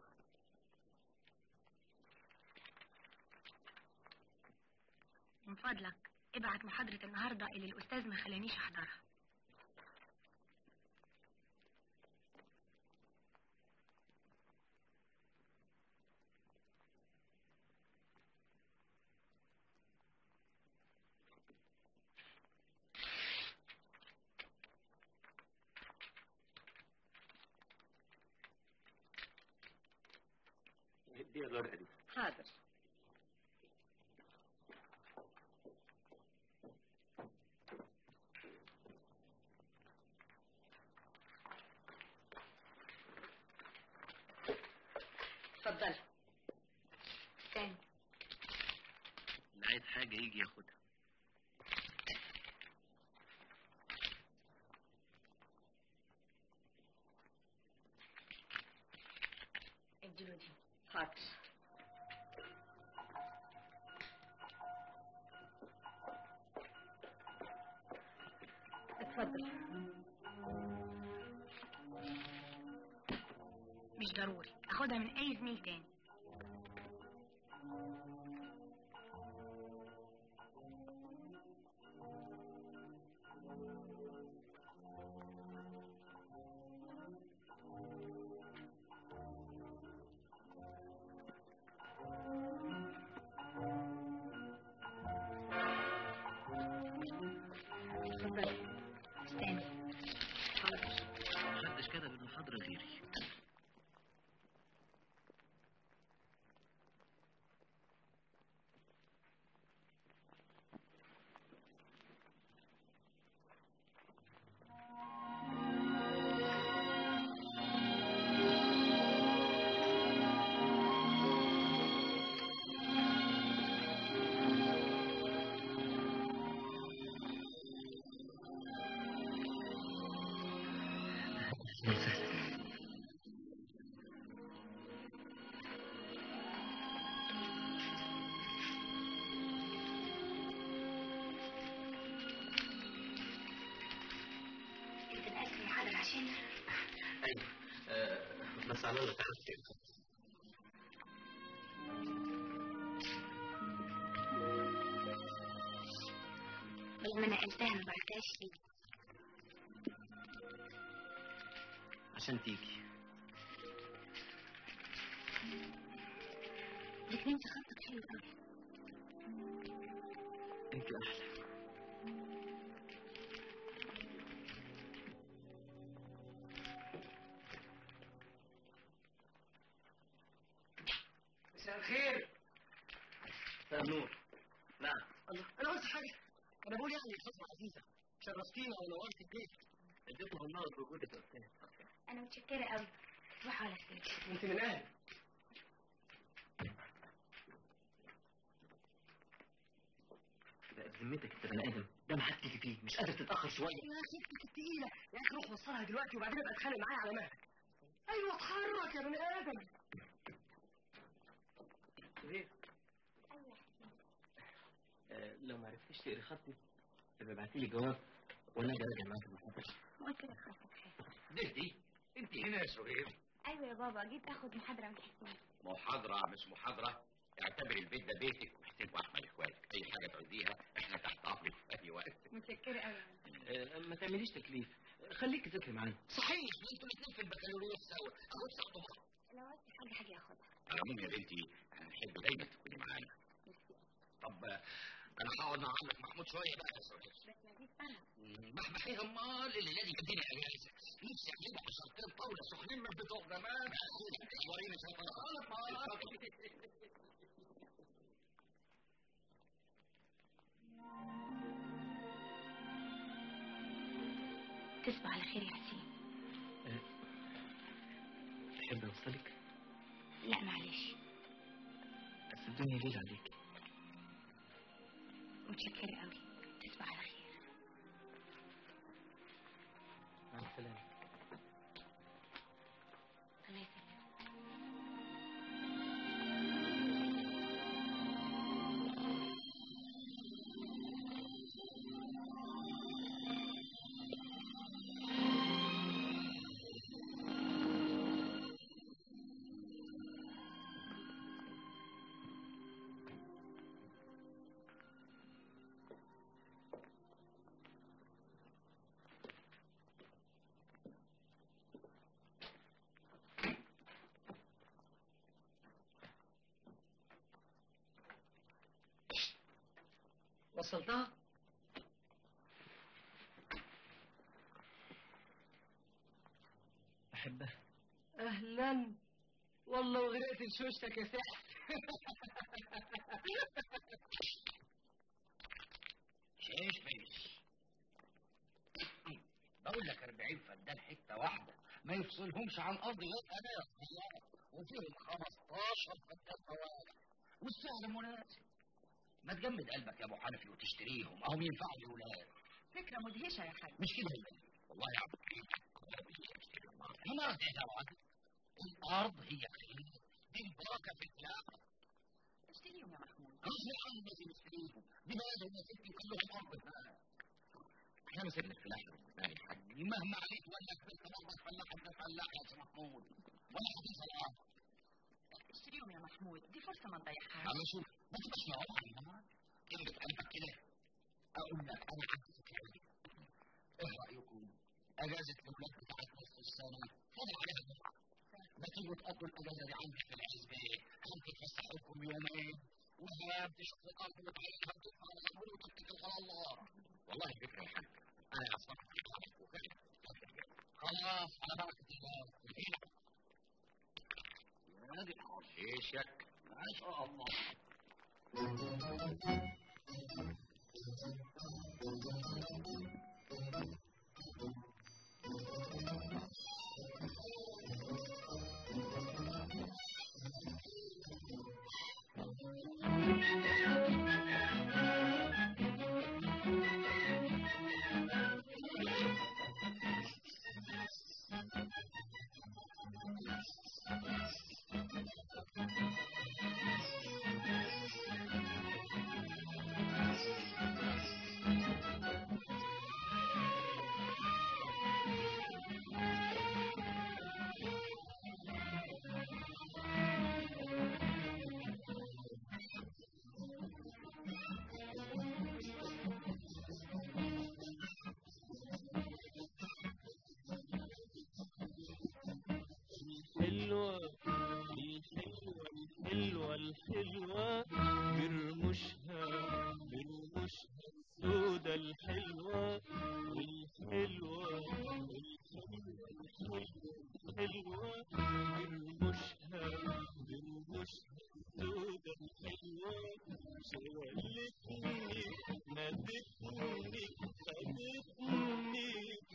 من فضلك ابعت محاضرة النهاردة اللي الأستاذ ما خلانيش أحضرها دي الورقة دي حاضر اتفضل تاني اللي عايز حاجة يجي ياخدها اديله دي حاضر اتفضل مش ضروري اخدها من اي زميل تاني اتفضل استني حاضر محدش كتب المحاضرة غيري انت الاكل يا حاضر عشان أيوة آه، بس على الله تعرف كيف ولما نقلتها ما بعتهاش ليه عشان تيجي لكن انت خطك حلو قوي انت احلى مساء الخير مساء النور نعم الله انا قلت حاجه انا بقول يعني الخطوه عزيزه شرفتينا ونورت البيت اديتهم النار بوجودك يا استاذ انا متشكره قوي تصبحوا على خير انت من اهلي لا بذمتك انت بني ادم ده ما حد تيجي فيه مش قادر تتاخر شويه يا اخي اختك التقيله يا اخي روح وصلها دلوقتي وبعدين ابقى اتخانق معايا على مهلك ايوه اتحرك يا بني ادم ليه؟ آه لو ما عرفتيش تقري خطي يبقى ابعتي لي جواب وانا اجي اراجع معاك المحاضره قلت لك خطك حلو دهدي انت هنا يا سهير ايوه يا بابا جيت اخد محاضره من حسين محاضرة مش محاضرة اعتبر البيت ده بيتك وحسين واحمد اخواتك اي حاجة تعوزيها احنا تحت امرك في اي وقت متشكره قوي آه ما تعمليش تكليف خليك تذاكري معانا صحيح انتوا الاثنين في البكالوريوس سوا اخد ساعته لو عايز حاجه حاجه اخدها على العموم يا بنتي هنحب دايما تكوني معانا طب انا هقعد مع عمك محمود شويه بقى يا سهير بس مفيش انا محمح ايه امال اللي لازم يديني اجازه نفسي اجيب عشرتين طاوله سخنين من بتوع زمان وريني شغال غلط تصبح على خير يا حسين تحب اوصلك لا معلش بس الدنيا ليل عليك متشكره قوي تصبح على خير مع السلامه الله يسلمك وصلتها بحبها اهلا والله وغرقت لشوشتك يا سحر شايف ماشي بقول لك 40 فدان حته واحده ما يفصلهمش عن ارض غير انا يا صغير وفيهم 15 فدان فواكه والسعر مناسب ما تجمد قلبك يا ابو حنفي وتشتريهم او ينفعوا الاولاد فكرة مدهشة يا حاج مش كده يا بني والله يا عبد الارض يا طبعا الارض هي خير دي البركه في الخلافه اشتريهم يا محمود غصب عني لازم اشتريهم دي بلدهم يا ستي كلهم ارض هناك احنا مسكنا الفلاح الاسلامي يا حاج مهما عليك ولا كبرت برضك فلاح ابن فلاح يا سي محمود ولا حديث الارض اشتريهم يا محمود دي فرصة ما تضيعهاش على شوف ما تبقاش نعوم عليها كلمة قلبك كده اقول لك انا عندي فكرة ايه رايكم اجازة الولاد بتاعت نص السنة فضل عليها جمعة ما تيجوا تقضوا الاجازة دي عندي في العزبة هم تتفسحوكم يومين وهي بتشوف الارض وتعيشها وتدفع الامور وتتكل على الله والله فكرة يا حاج انا اصلا خلاص على بركة الله هنا يا دي حشيشك ما شاء الله الحلوة الحلوة الحلوة برمشها برمشها السودة الحلوة شغلتني نادتني خدتني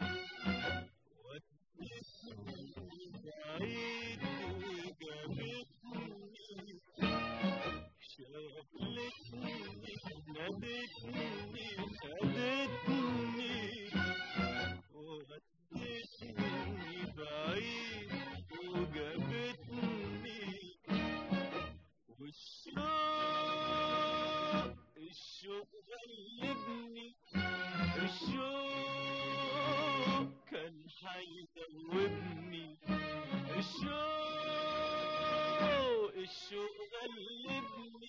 ودتني بعيد وجابتني شغلتني نادتني خدتني ودتني بعيد وجابتني والشوق الشوق غلبني الشوق كان حيدوبني الشوق الشوق غلبني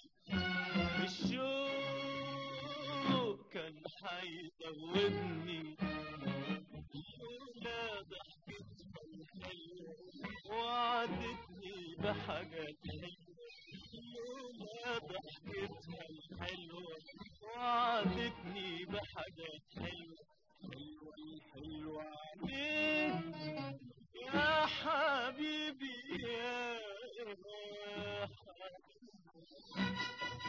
الشوق كان حيدوبني لولا ضحكتها الحلوة وعدتني بحاجات حلوة لولا ضحكتها الحلوة وعدتني بحاجات حلوة حلوة الحلوة عليك يا حبيبي يا حبيبي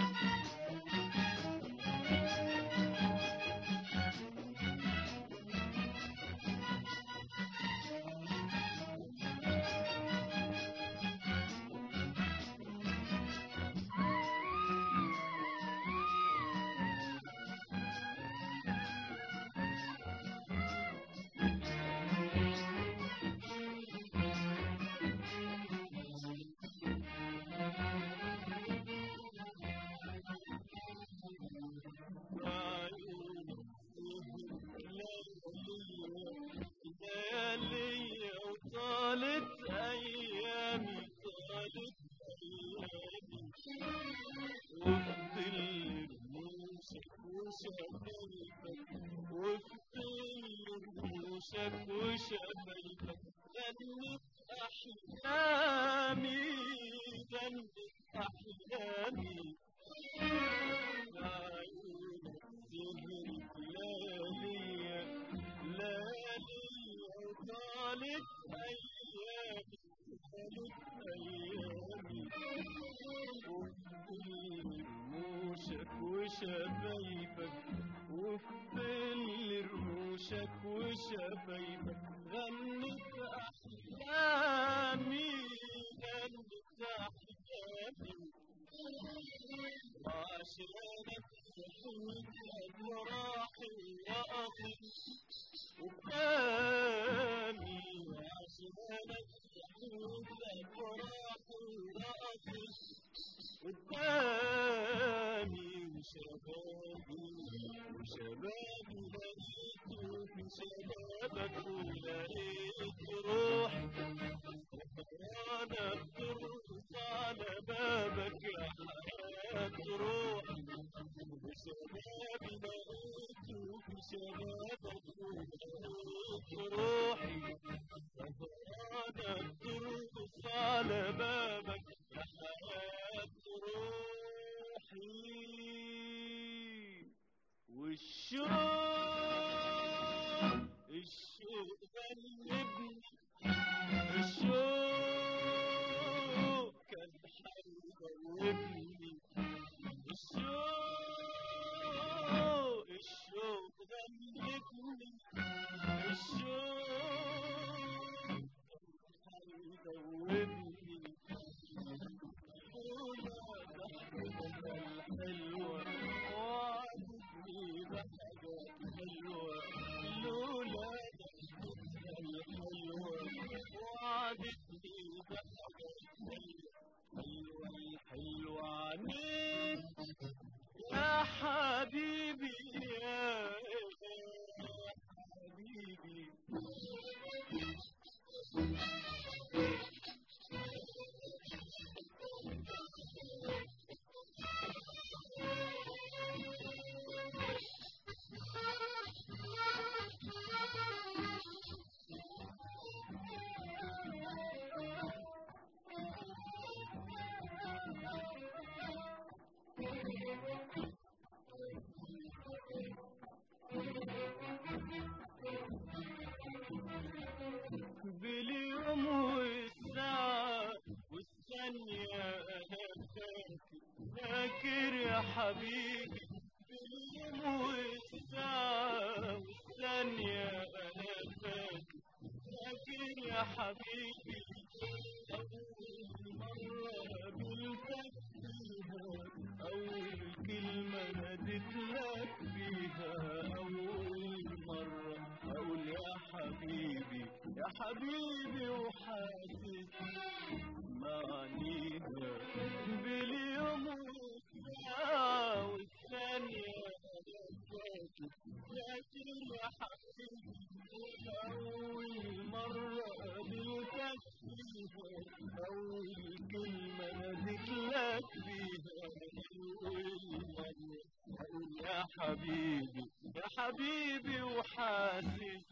ليالي وطالت ايامي طالت ايامي وفي ظل رموشك وشفايفك وفي ظل رموشك وشفايفك غنت احلامي غنت احلامي عيونك سهرت ليالي ليالي وطالت أيامي طالت أيامي وفي رموشك وشفايفك وفي ظل رموشك وشفايفك غنت أحلامي غنت أحلامي وعشانك يحوط أفراحي وأطل وقامي وعشانك يحوط أفراحي وأطل قدامي وشبابي وشبابي لقيته في شبابك ولقيت روحي وانا بترقص على بابك يا حياة روحي وشبابي لقيته في شبابك ولقيت روحي وانا بترقص على بابك يا حياة روحي والشوق الشوق غلبني الشوق كان حيدوبني الشوق الشوق غلبني الشوق كان حيدوبني لولا ضحكتك الحلوة وعدتني بحاجات حلوة لولا ضحكتك الحلوة وعدتني بحاجات حلوة حلوة الحلوة عنيك يا حبيبي يا حبيبي Thank you. يا حبيبي أول مرة قابلتك فيها أول كلمة ناديت لك بيها أول مرة أقول يا حبيبي يا حبيبي وحاسس معنيها باليوم والساعة والثانية لكن يا حبيبي أول مرة قابلتك فيها أول كلمة ناديت لك بيها أول مرة أقول يا حبيبي يا حبيبي وحاسس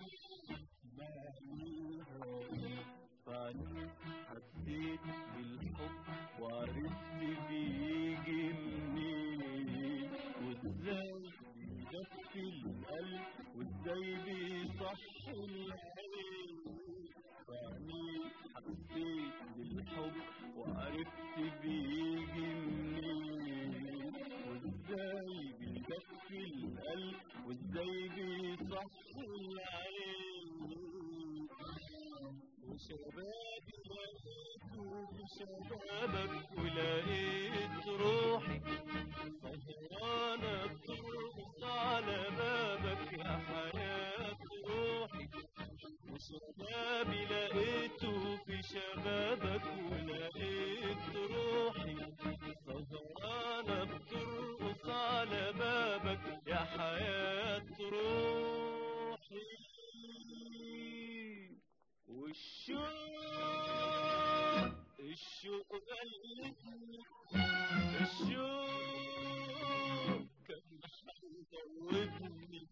بعدين حسيت بالحب وعرفت بيجي منين وازاي بيدفي القلب وازاي بيصح العين بعدين حسيت بالحب وعرفت بيجي منين وازاي بيدفي القلب وازاي بيصح العين وشبابي لقيته في شبابك ولقيت روحي سهرانة بترقص على بابك يا حياة روحي وشبابي لقيته في شبابك ولقيت روحي سهرانة بترقص على بابك يا حياة روحي والشوق الشوق غلبني الشوق كان هيدوبني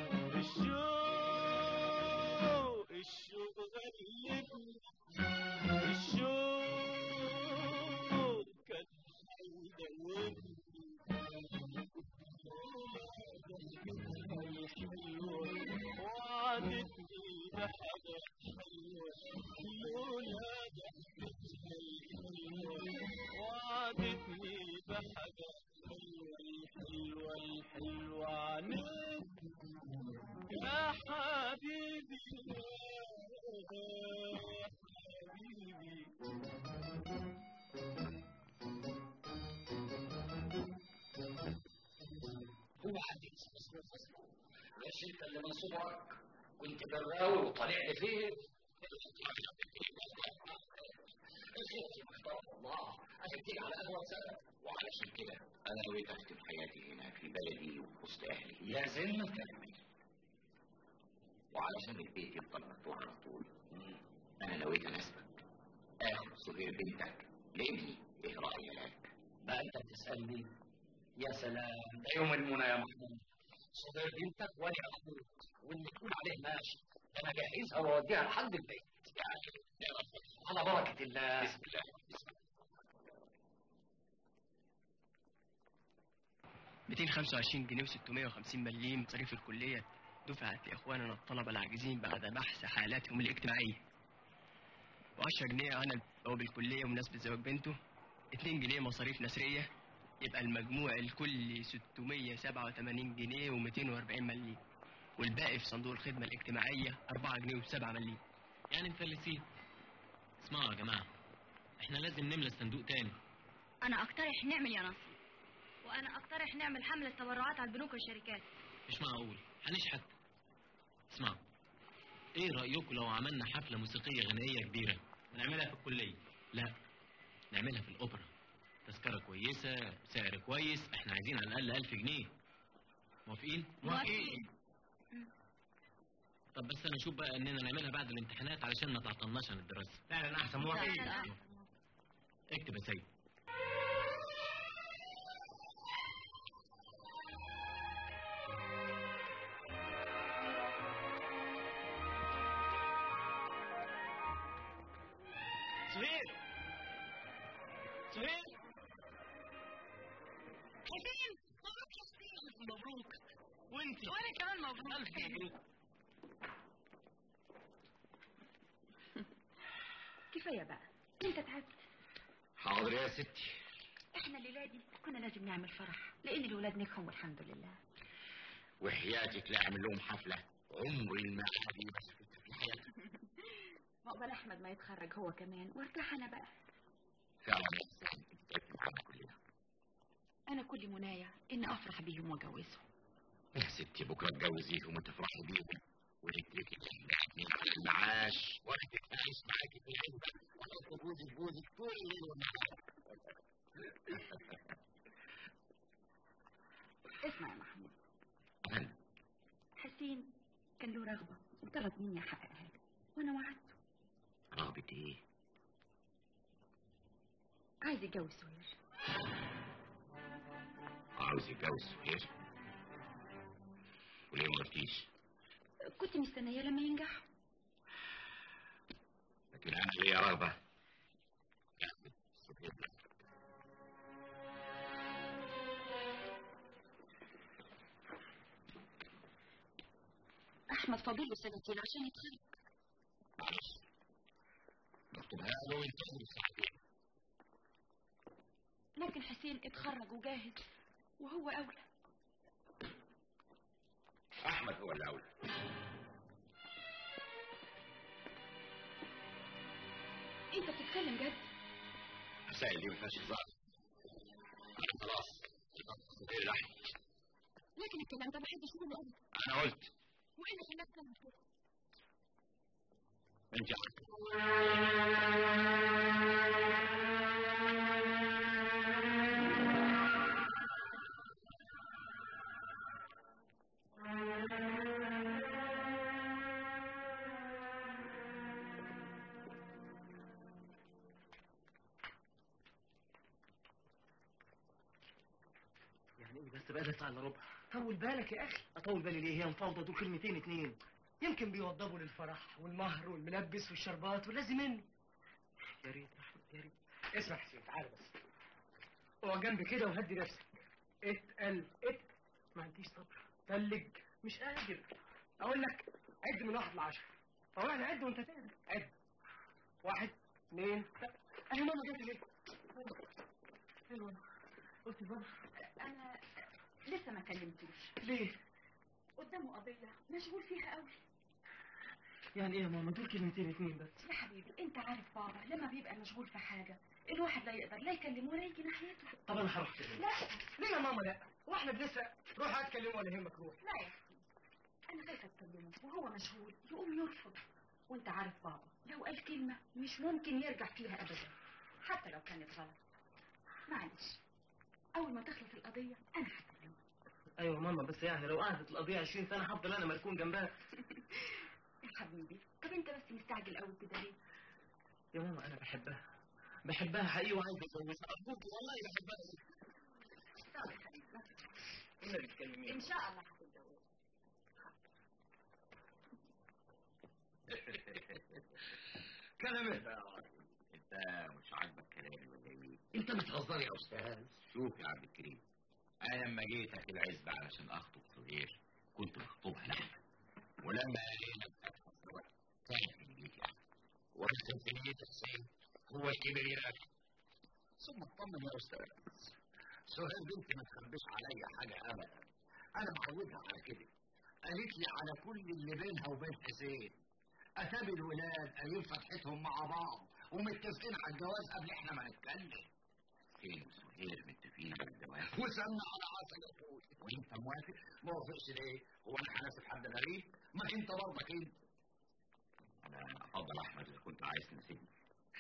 الشوق الشوق غلبني الشوق كان هيدوبني وعدتني بحاجة حلوة لولا ضحكتها الحلوة وعدتني بحاجة حلوة الحلوة الحلوة عنك يا حبيبي يا حبيبي هو عندي اسمه فصل مش انت اللي من صبرك كنت براوي وطالع لي فيه شفتي محترم الله عشان تيجي على قهوه سنه وعلشان كده انا نويت اختم حياتي هنا في بلدي ووسط اهلي يا زين كمل وعلشان البيت يفضل مفتوح على طول انا نويت اناسبك اخد صغير بنتك لابني ايه رايك بقى انت بتسالني يا سلام ده يوم المنى يا محمود صغير بنتك ولا اخوك واللي تقول عليه ماشي ده انا جهزها واوديها لحد البيت يعني على بركه الله بسم الله بسم الله 225 جنيه و650 مليم مصاريف الكلية دفعت لإخواننا الطلبة العاجزين بعد بحث حالاتهم الاجتماعية و10 جنيه عن بواب الكلية بمناسبة زواج بنته 2 جنيه مصاريف نسرية يبقى المجموع الكلي 687 جنيه و240 مليم والباقي في صندوق الخدمة الاجتماعية 4 جنيه و7 مليم يعني مفلسين اسمعوا يا جماعة احنا لازم نملى الصندوق تاني انا اقترح نعمل يا ناصر وانا اقترح نعمل حملة تبرعات على البنوك والشركات مش معقول هنشحت اسمعوا ايه رأيكم لو عملنا حفلة موسيقية غنائية كبيرة ونعملها في الكلية لا نعملها في الأوبرا تذكرة كويسة سعر كويس احنا عايزين على الأقل ألف جنيه موافقين؟ موافقين. طب بس انا اشوف بقى اننا نعملها بعد الامتحانات علشان ما تعطلناش عن الدراسة لا لا احسن لا، موافقين لا. اكتب يا سيد سهير سهير مبروك وانت وانا كمان مبروك الف مبروك كفايه بقى انت تعبت حاضر يا ستي احنا الليله دي كنا لازم نعمل فرح لان الولاد نجحوا والحمد لله وحياتك لا اعمل لهم حفله عمري ما حبيبي في حياتي عقبال احمد ما يتخرج هو كمان وارتاح انا بقى فعلا يستاهل تتأكد معانا كلنا انا كل منايا ان افرح بيهم واجوزهم يا ستي بكره تجوزيهم وتفرحي بيهم وتتركي الاثنين على المعاش ولا تتناقش معاكي في العلبه ولا تبوزي بوزك طول الليل والنهار اسمع يا محمود أنا حسين كان له رغبة وطلب مني احققها له وانا وعدته رغبة ايه؟ عايز يتجوز سهير عاوز يتجوز سهير وليه ما قلتيش؟ كنت مستنية لما ينجح لكن انا ليا رغبة سهير لا. احمد فاضل له سنتين عشان يتخرج معلش نكتبها له وينتظر ساعتين لكن حسين اتخرج وجاهز وهو اولى احمد هو الاول انت بتتكلم جد مسائل دي ما فيهاش هزار انا خلاص سهير الاحمد لكن الكلام ده بحب اشوفه قوي انا قلت وايه اللي خلاك تعمل كده انت عارفه يعني ايه بس بقى ده ساعة الا ربع طول بالك يا اخي اطول بالي ليه هي مفاوضه دول كلمتين اتنين يمكن بيوضبوا للفرح والمهر والملبس والشربات واللازم منه يا ريت يا احمد يا ريت اسمع يا حسين تعالى بس اقعد جنبي كده وهدي نفسك اتقل ات ما عنديش صبر تلج مش قادر اقول لك عد من واحد لعشرة هو انا عد وانت تعد عد واحد اثنين ثلاثة. اهي ماما جت ليه؟ ايوه قلت بابا انا لسه ما كلمتوش ليه؟ قدامه قضية مشغول فيها قوي يعني ايه يا ماما دول كلمتين اتنين بس يا حبيبي انت عارف بابا لما بيبقى مشغول في حاجة الواحد لا يقدر لا يكلمه ولا يجي ناحيته طب انا هروح كده لا ليه يا ماما لا واحنا بنسرق روح اتكلم ولا يهمك روح لا يا حبيبي انا خايفة اتكلمه وهو مشغول يقوم يرفض وانت عارف بابا لو قال كلمة مش ممكن يرجع فيها ابدا حتى لو كانت غلط معلش اول ما تخلص القضية انا هكلمه ايوه يا ماما بس يعني لو قعدت القضيه 20 سنه هفضل انا مركون جنبها يا حبيبي طب انت بس مستعجل قوي كده ليه يا ماما انا بحبها بحبها حقيقي وعايز اتجوزها ارجوك والله بحبها طب يا حبيبي ما تخافش. قلنا بتكلمين ان شاء الله هتتجوز كلام ايه بقى يا راجل؟ انت مش عاجبك كلامي ولا ايه؟ انت بتهزر يا استاذ شوف يا عبد الكريم انا لما جيت اخي العزبة علشان اخطب سهير كنت مخطوبها لحمة ولما قالينا بفتحة سوا كانت من بيتي احمد وانا كنت نيتي حسين هو الكبير يراك ثم اطمن يا استاذ سهير بنتي ما تخبيش عليا حاجة ابدا انا معودها على كده قالت لي على كل اللي بينها وبين حسين اتابي الولاد قايلين فتحتهم مع بعض ومتفقين على الجواز قبل احنا ما نتكلم فين وسهير متفقين على الجواز وسمع على عسل يا اخوي وانت موافق ما وافقش ليه هو انا هناسب حد غريب ما انت برضك انت انا افضل احمد اذا كنت عايز تنسيبني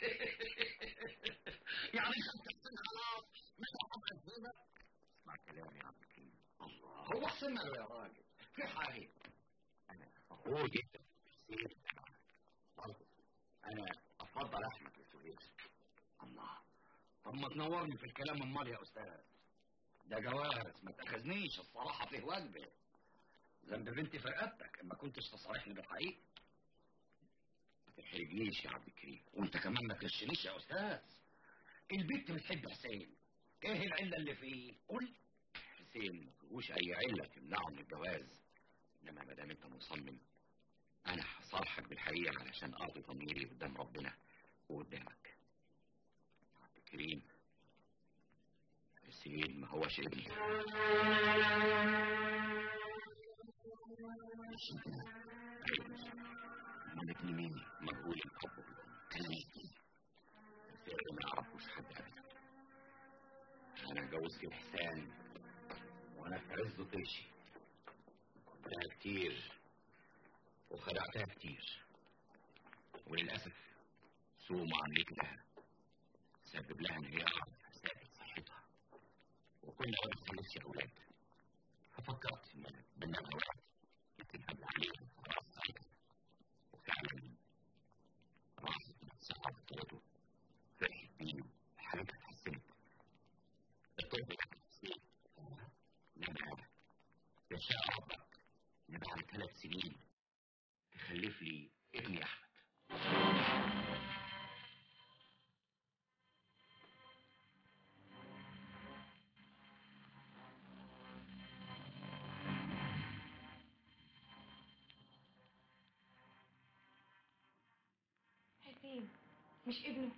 يعني خدت حسين خلاص مش هتنسيبك اسمع كلامي يا عبد الكريم الله هو حسين ماله يا راجل في حاجه انا فخور جدا بحسين برضه انا افضل احمد وسهير الله طب ما تنورني في الكلام امال يا استاذ ده جواز ما تاخذنيش الصراحه فيه واجبه ذنب بنتي في رقبتك ما كنتش تصارحني بالحقيقه ما تحرجنيش يا عبد الكريم وانت كمان ما تغشنيش يا استاذ البنت بتحب حسين ايه العله اللي فيه قول حسين ما فيهوش اي عله تمنعه من الجواز انما ما دام انت مصمم انا هصالحك بالحقيقه علشان اقضي ضميري قدام ربنا وقدامك عبد الكريم حسين ما هوش ابني عملتني مين مقبول الحب كلام يستيل الفعل ما يعرفوش حد ابدا انا اتجوزت احسان وانا في عز طيشي لها كتير وخدعتها كتير وللاسف سوء معاملتي لها سبب لها انهيار سبب صحتها وكل ما بتخلفش اولاد ففكرت ان انا بنام اولاد لكن هبل عليهم خلاص عليهم وفعلا راحت نفسها على طوله فرحت بيه حالتها اتحسنت الطب نفسي نبع يشاء ربك نبع على ثلاث سنين تخلف لي ابني احمد حسين مش ابنه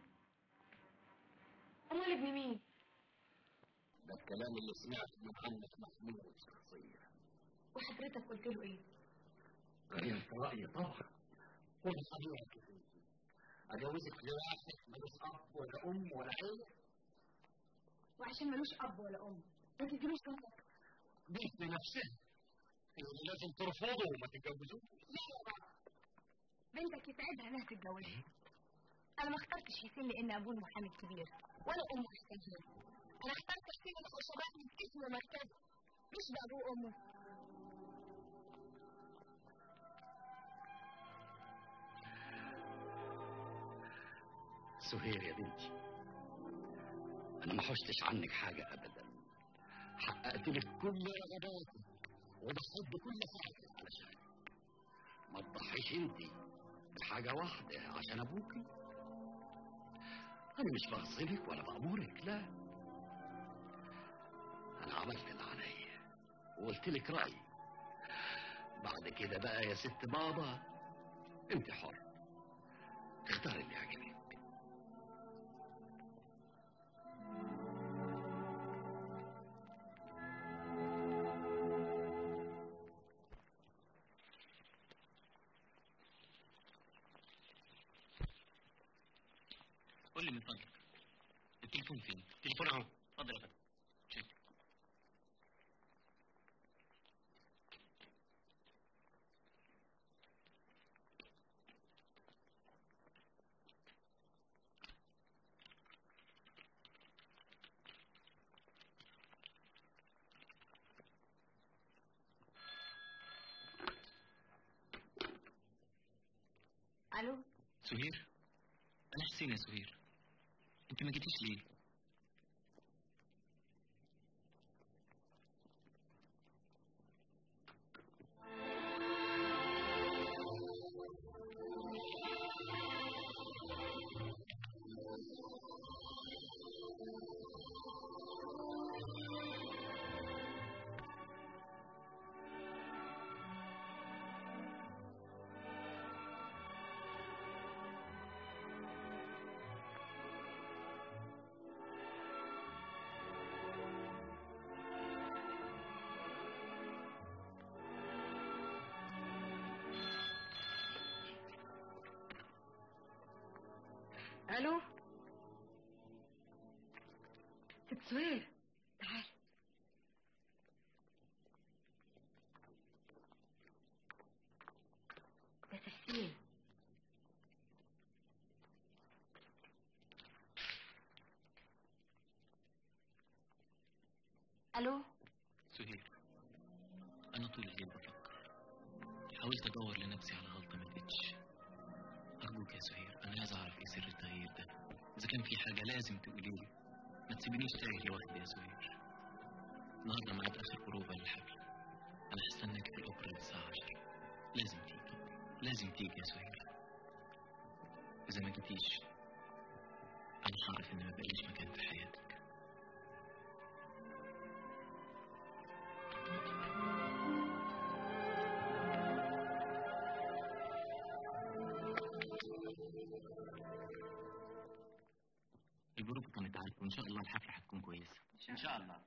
امال ابن مين ده الكلام اللي سمعته من عنك محمود شخصيا وحضرتك قلت له ايه غيرت رأيي طبعا قول حضرتك أجوزك لواحد ملوش أب ولا أم ولا عيلة وعشان ملوش اب ولا ام ما تديلوش جنبك دي في نفسها اللي لازم ترفضه وما تتجوزوش لا يا بابا بنتك يسعدها انها تتجوزها انا ما اخترتش حسين لان ابوه المحامي الكبير ولا امه محتاجين انا اخترت حسين اللي شبهني في اسمه ومركزه مش بابوه وامه سهير يا بنتي أنا ما حشتش عنك حاجة أبدا حققت لك كل رغباتك وضحيت بكل حاجة علشان ما تضحيش انت بحاجة واحدة عشان أبوكي أنا مش بغصبك ولا بأمرك لا أنا عملت اللي عليا وقلت لك رأيي بعد كده بقى يا ست بابا انت حر اختاري اللي يعجبك قول لي من فضلك التليفون فين؟ التليفون اهو اتفضل يا فندم شكرا الو سهير انا حسين يا سهير انت ما جيتيش ليه؟ الو ست سهير تعال ده تسليم الو سهير انا طول الليل بفكر حاولت ادور لنفسي على غلطه ما لقيتش ارجوك يا سهير انا عايز اعرف ايه سر التغيير ده اذا كان في حاجه لازم تقولي لي ما تسيبنيش تايه لوحدي يا سهير النهارده ميعاد اخر بروفا للحفله انا هستناك في الاوبرا الساعه 10 لازم تيجي لازم تيجي يا سهير اذا ما جيتيش انا هعرف ان ما بقاليش مكان في حياتك البروفة كانت عارفة وإن شاء الله الحفلة هتكون كويسة ان شاء الله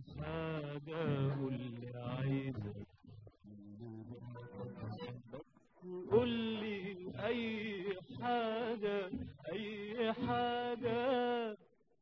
حاجة قول لي عايزك قول لي أي حاجة أي حاجة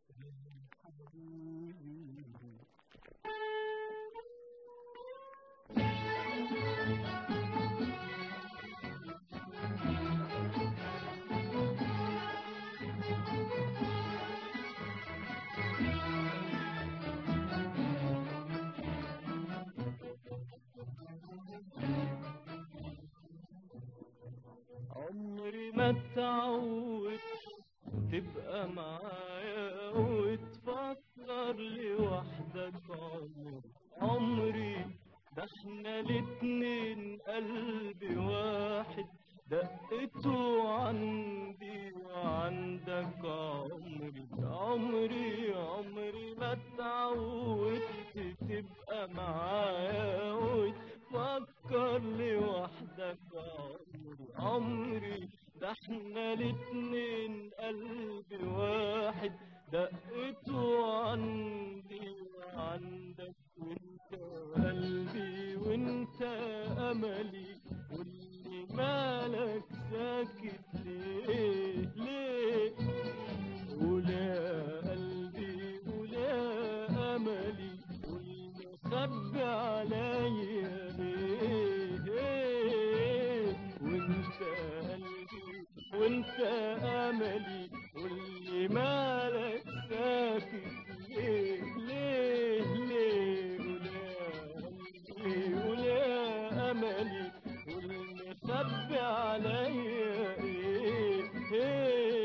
عمري ما اتعود تبقى معايا وتفكر لوحدك عمري عمري ده احنا الاتنين قلبي واحد دقته عندي وعندك عمري عمري عمري ما اتعودت تبقى معايا وتفكر لوحدك عمري عمري ده احنا الاتنين قلبي واحد دقته عندي وعندك وانت قلبي وانت املي واللي مالك ساكت ليه ليه ولا قلبي ولا املي واللي مخبي عليا ليه ليه وانت قلبي وانت املي واللي مالك ساكت ليه ليه ليه ولا قلبي ولا املي واللي مخبي عليا ايه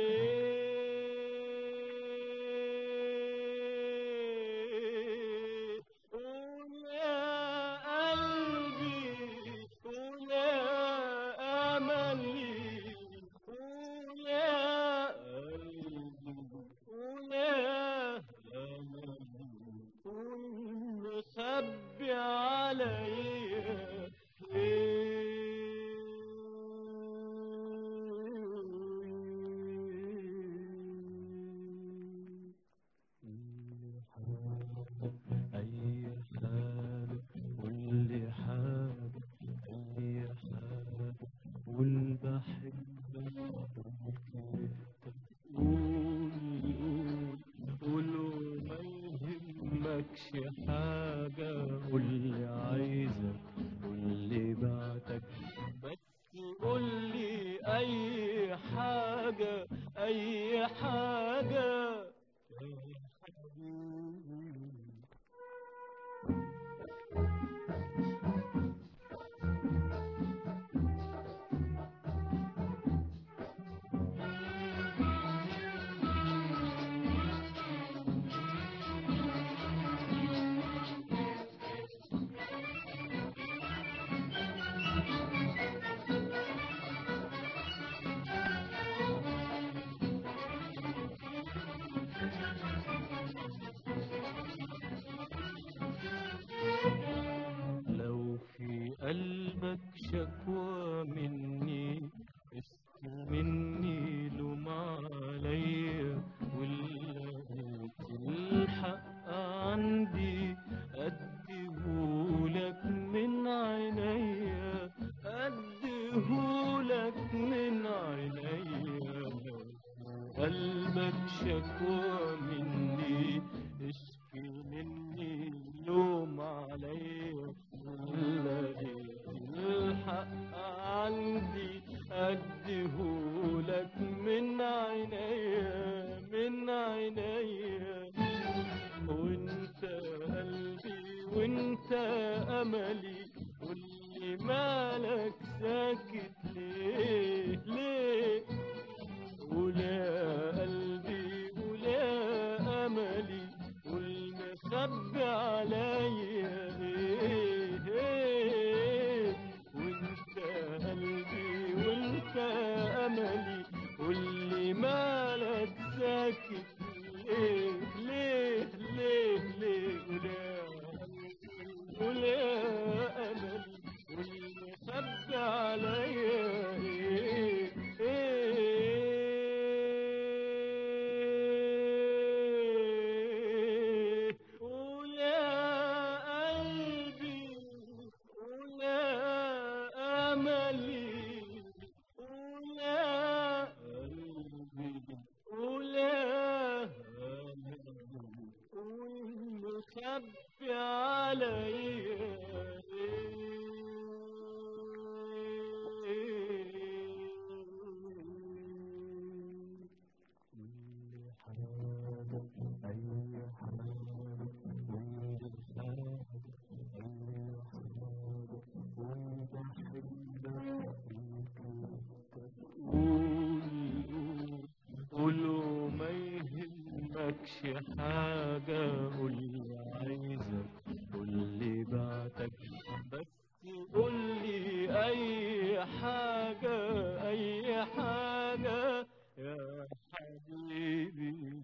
ايه ولا قلبي ولا املي ولا قلبي ولا املي والمخبي عليا أي حاجة كل حاجة أي حاجة قول بحبك قول قول قول وما يهمكش حاجة قول لي عايزك قول لي بعتك بس قول لي أي حاجة أي حاجة أي حاجة لو في قلبك شكوى مني اسكت مني لوم عليا ولقيت الحق عندي اديهولك من عينيا اديهولك من عينيا قلبك شكوى مني اشكي مني لوم عليا لقيت الحق عندي اديهولك من عينيا من عينيا وانت قلبي وانت املي واللي مالك ساكت ليه ليه ولا قلبي ولا املي والمخبي عليا ايه ايه وانت قلبي وانت املي واللي مالك ساكت ليه ليه ليه ليه ولا ولا املي والمخبي عليا ايه ايه أملي ولا قلبي ولا أملي والمخبي عليا قولوا ما يهمكش حاجة قولي عايزك قولي بعتك بس قولي أي حاجة أي حاجة يا حبيبي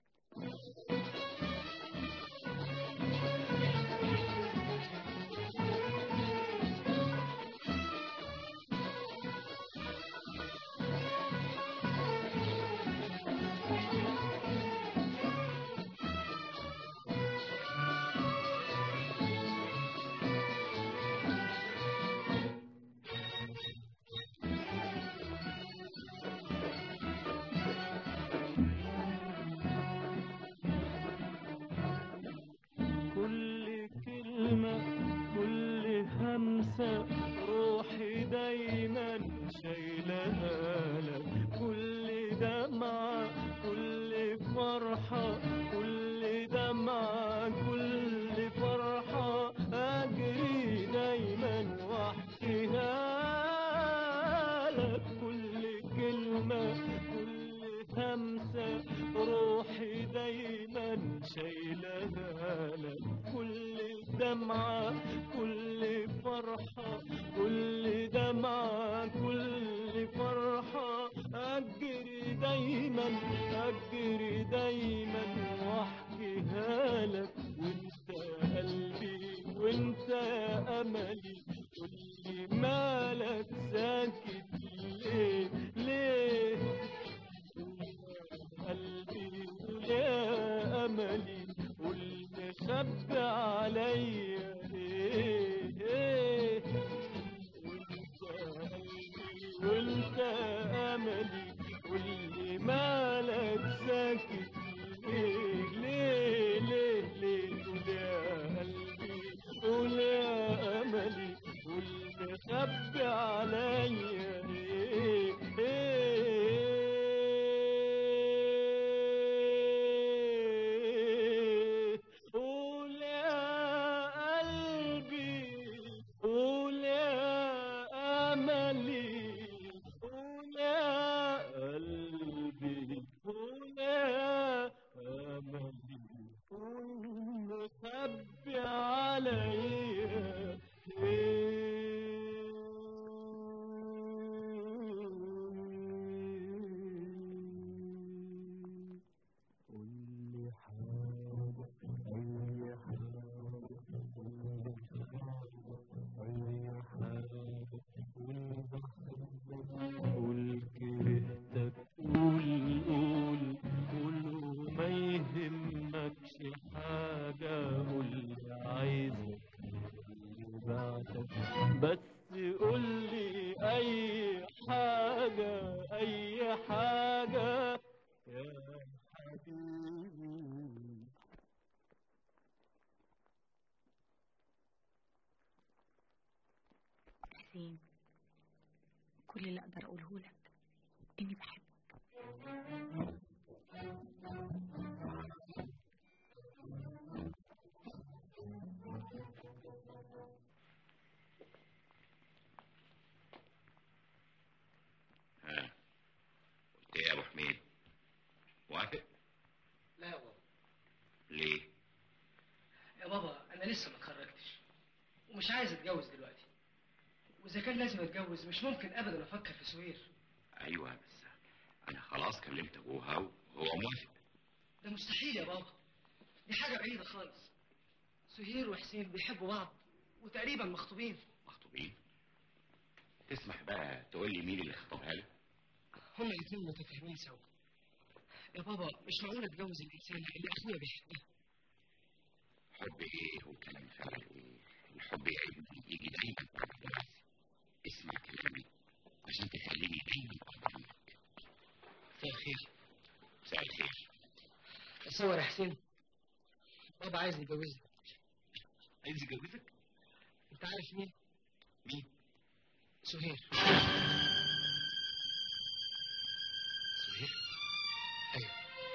كل كلمة كل همسة روحي دايما شايلها لك كل دمعة كل فرحة كل دمعة كل فرحة أجري دايما واحكيها لك كل كلمة كل همسة روحي دايما شايلها لك كل دمعة كل فرحة كل دمعة كل فرحة أجري دايما أجري دايما واحكيها لك وانت قلبي وانت أملي قولي مالك ساكت ليه ليه قلبي ويا أملي والمخبي عليا إيه إيه وانت قلبي وانت أملي واللي مالك ساكت ليه ليه ليه ليه قول يا قلبي قول يا أملي والمخبي عليا إيه إيه قول يا قلبي قول يا أملي قول يا قلبي قول يا أملي قول مخبي عليا إيه كل حاجة أي حاجة أي حاجة قول كرهتك قول قول قول وما يهمكش حاجة قول عايزك اللي بعدك بس قول لي أي حاجة أي حاجة يا حبيبي حسين كل اللي اقدر اقوله لك اني بحبك ها قلت ايه يا ابو حميد موافق لا يا بابا ليه يا بابا انا لسه ما اتخرجتش ومش عايز اتجوز دلوقتي واذا كان لازم اتجوز مش ممكن ابدا افكر في سوير ايوه بس انا خلاص كلمت ابوها وهو موافق ده مستحيل يا بابا دي حاجه بعيده خالص سهير وحسين بيحبوا بعض وتقريبا مخطوبين مخطوبين تسمح بقى تقول لي مين اللي خطبها لك هما الاثنين متفاهمين سوا يا بابا مش معقول اتجوز الانسان اللي اخويا بيحبها حب ايه وكلام فارغ ايه الحب يا ابني يجي دايما بعد الجواز اسمع كلامي عايز يتجوزني عايز يجوزك انت عارف مين؟ مين سهير سهير ايوه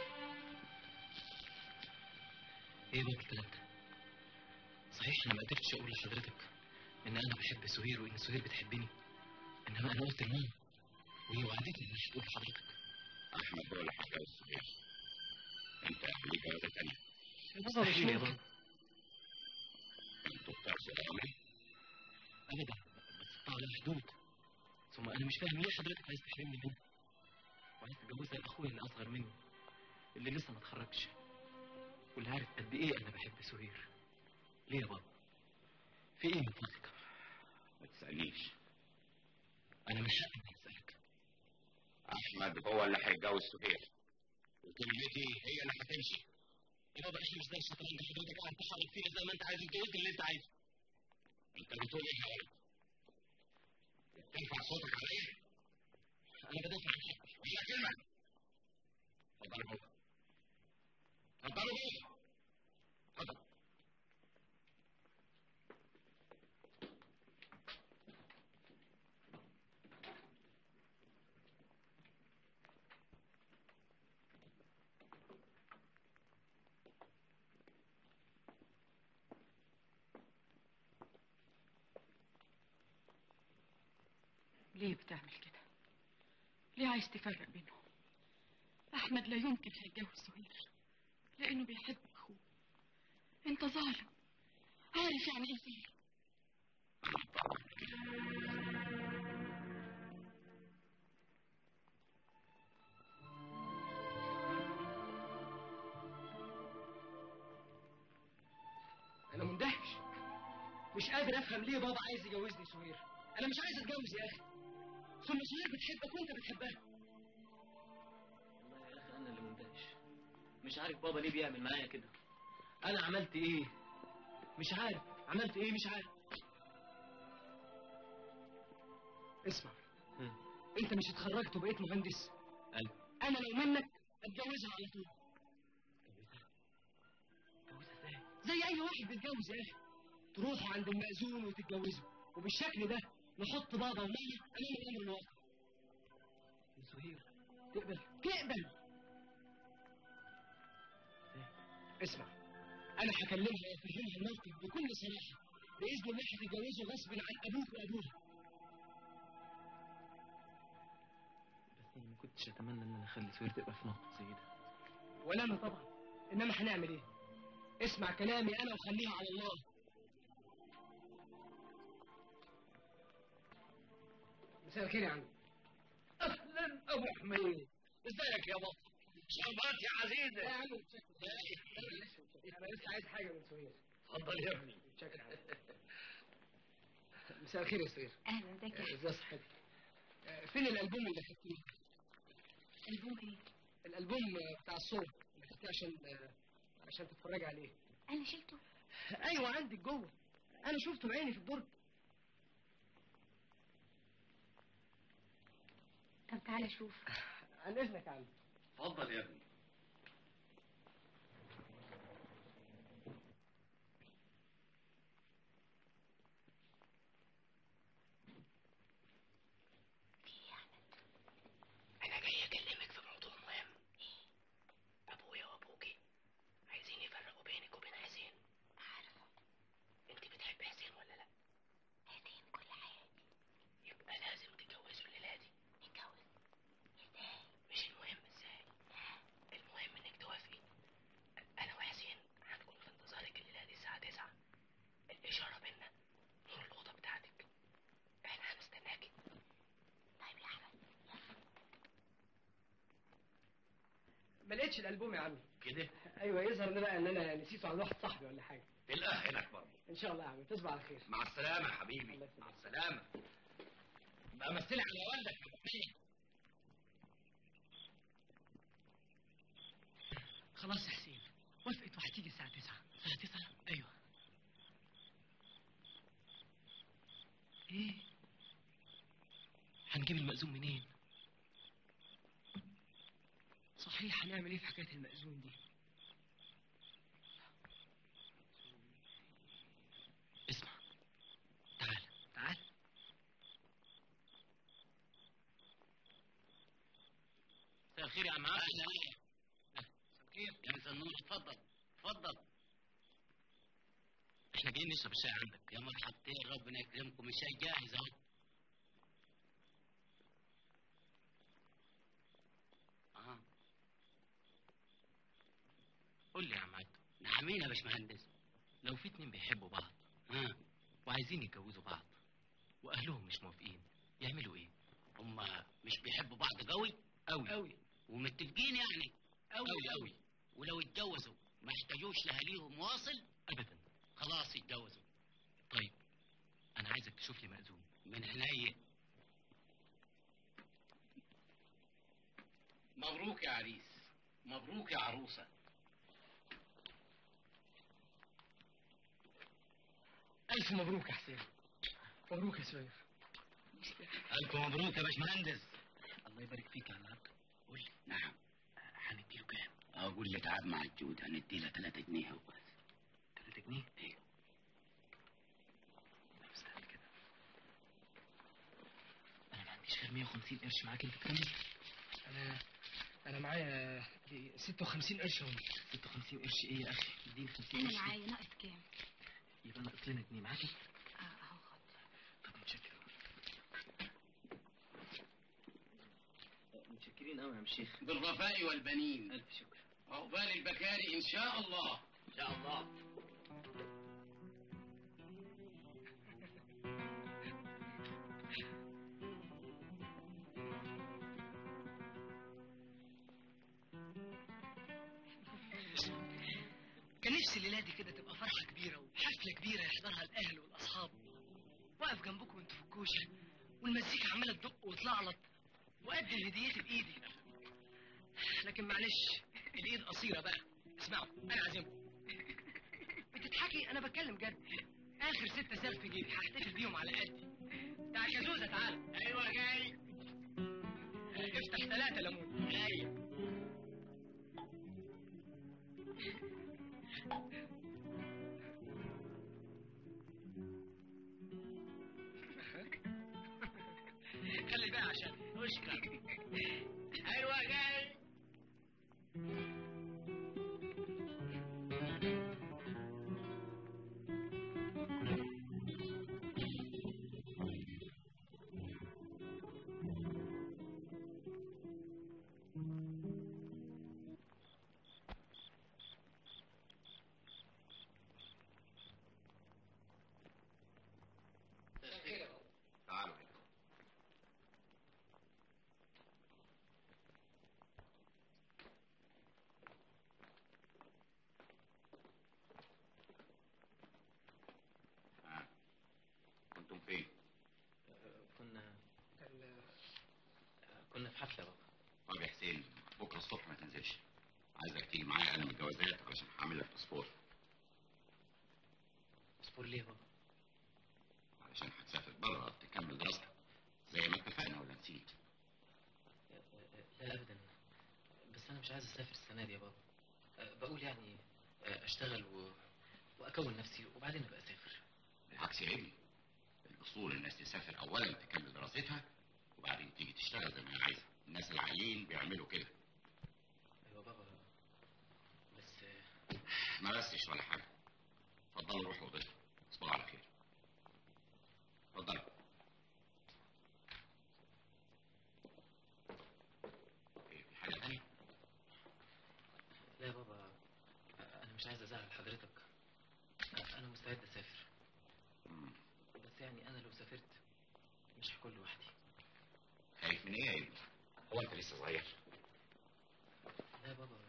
ايه بقى الكلام ده صحيح انا ما قدرتش اقول لحضرتك ان انا بحب سهير وان سهير بتحبني انما انا قلت لماما وهي وعدتني انها مش تقول لحضرتك احمد هو اللي حكى الصغير انت ليك جوازه ثانيه بابا مش مستحيل يا ممكن بابا انتوا بتعصوا الامر ابدا بس الطاعه لها حدود ثم انا مش فاهم ليه حضرتك عايز تحرمني منه وعايز تجوزها لاخويا اللي اصغر مني اللي لسه ما اتخرجش واللي عارف قد ايه انا بحب سهير ليه يا بابا في ايه من فضلك ما تسالنيش انا من حقي اني اسالك احمد هو اللي هيتجوز سهير وكلمتي هي اللي هتمشي يا بابا احنا مش ده الشطرنج حضرتك قاعد تحرك فينا زي ما انت عايز وتقول اللي انت عايزه انت بتقول ايه يا ولد ترفع صوتك عليا انا بدافع عن حقي ولا كلمه اتفضل بابا اتفضل بابا اتفضل ليه بتعمل كده ليه عايز تفرق بينهم احمد لا يمكن هيتجوز سهير لانه بيحب اخوه انت ظالم عارف يعني ايه ظالم انا مندهش مش قادر افهم ليه بابا عايز يجوزني سهير انا مش عايز اتجوز يا اخي ثم سهير بتحبك وانت بتحبها والله يا اخي انا اللي مندهش مش عارف بابا ليه بيعمل معايا كده انا عملت ايه مش عارف عملت ايه مش عارف اسمع مم. انت مش اتخرجت وبقيت مهندس أيوة. انا لو منك اتجوزها على طول جوزها ازاي زي اي واحد بيتجوز يا اخي تروحوا عند المأذون وتتجوزوا وبالشكل ده نحط بابا وماما امام الامر الواقع سهير تقبل تقبل اسمع انا هكلمها وافهمها الموقف بكل صراحه باذن الله هتتجوزوا غصب عن ابوك وابوها بس انا ما كنتش اتمنى ان انا اخلي سهير تبقى في موقف زي ده ولا انا طبعا انما هنعمل ايه اسمع كلامي انا وخليها على الله مساء الخير يا عم اهلا ابو حميد ازيك يا بطل شربات يا عزيزه يا عم متشكر انا لسه عايز حاجه من سهير اتفضل يا ابني متشكر عليك. مساء الخير يا سهير اهلا ازيك يا ازي صحتك آه، فين الالبوم اللي خدتيه البوم ايه الالبوم آه، بتاع الصور اللي خدتيه عشان آه، عشان تتفرجي عليه انا شلته ايوه عندك جوه انا شفته بعيني في الدرج طب تعالى شوف عن اذنك يا عم اتفضل يا ابني انا جاي اكلمك في موضوع مهم ابويا وابوكي عايزين يفرقوا بينك وبين حسين عارفه انت بتحب حسين ولا لا حسين كل حياتي يبقى لازم تتجوزوا الليله دي نتجوز ازاي مش المهم ازاي المهم انك توافقي انا وحسين هنكون في انتظارك الليله دي الساعه 9 الاشاره بينا نور الاوضه بتاعتك احنا هنستناكي طيب يا احمد ما لقيتش الالبوم يا عم كده ايوه يظهر ان بقى ان انا نسيته عند واحد صاحبي ولا حاجه تلقاه هناك برضه ان شاء الله يا عم تصبح على خير مع السلامه يا حبيبي الله يسلمك. مع السلامه بقى مثلي على والدك يا أبو حميد. خلاص يا حسين وافقت وهتيجي الساعه 9 الساعة 9 ايوه ايه هنجيب المأذون منين صحيح هنعمل ايه في حكايه المأذون دي الخير يا عم عبد كيف يا سنون اتفضل اتفضل احنا جايين نشرب الشاي عندك يا مرحبتين ربنا يكرمكم الشاي جاهز اهو اه قول لي يا عم عبد نعمين يا باشمهندس لو في اتنين بيحبوا بعض ها وعايزين يتجوزوا بعض واهلهم مش موافقين يعملوا ايه هما مش بيحبوا بعض قوي قوي قوي ومتفقين يعني قوي قوي قوي ولو اتجوزوا ما احتاجوش لاهاليهم واصل ابدا خلاص يتجوزوا طيب انا عايزك تشوف لي مأذون من عينيا مبروك يا عريس مبروك يا عروسه الف مبروك يا حسين مبروك يا سويف الف مبروك يا باشمهندس الله يبارك فيك يا عم عبد قول لي نعم هنديله كام اقول لي تعب مع الجود هندي لها 3 جنيه وبس 3 جنيه ايه طب سهل كده انا ما عنديش غير 150 قرش معاك انت تكمل انا انا معايا 56 قرش اهو 56 قرش ايه يا اخي اديني 50 انا قرش معايا ناقص كام يبقى ناقص لنا جنيه معاكي اه اهو خد طب متشكر متشكرين قوي يا عم الشيخ بالرفاء والبنين الف شكر عقبال البكاري ان شاء الله ان شاء الله كان نفسي الليله دي كده تبقى فرحه كبيره وحفله كبيره يحضرها الاهل والاصحاب واقف جنبكم وانتوا في الكوشه والمزيكا عماله تدق وتلعلط واقدم هديتي بايدي لكن معلش الايد قصيره بقى اسمعوا انا عازمكم بتضحكي انا بتكلم جد اخر ستة سلف في جيبي هحتفل بيهم على قدي تعال يا زوزه تعال ايوه جاي افتح ثلاثة ليمون جاي خلي بقى عشان اشكر ايوه جاي تعالوا هنا ها كنتم فين؟ كنا كنا في حفله بقى طب يا حسين بكره الصبح ما تنزلش عايزك تيجي معايا انا الجوازات عشان هعمل لك باسبور باسبور ليه بقى علشان هتسافر بره تكمل دراستك زي ما اتفقنا ولا نسيت لا ابدا بس انا مش عايز اسافر السنه دي يا بابا أه، بقول يعني أه، اشتغل و... واكون نفسي وبعدين ابقى اسافر بالعكس يا ابني الاصول الناس تسافر اولا تكمل دراستها وبعدين تيجي تشتغل زي ما هي عايزه الناس العاقلين بيعملوا كده ايوه بابا بس ما بسش ولا حاجه اتفضلوا روحوا اوضتكم تصبحوا على خير اتفضلوا ايه في حاجه تانية؟ لا يا بابا أه، انا مش عايز ازعل حضرتك أه، انا مستعد اسافر مم. بس يعني انا لو سافرت مش هكون لوحدي خايف من ايه يا ابني؟ هو انت لسه صغير لا يا بابا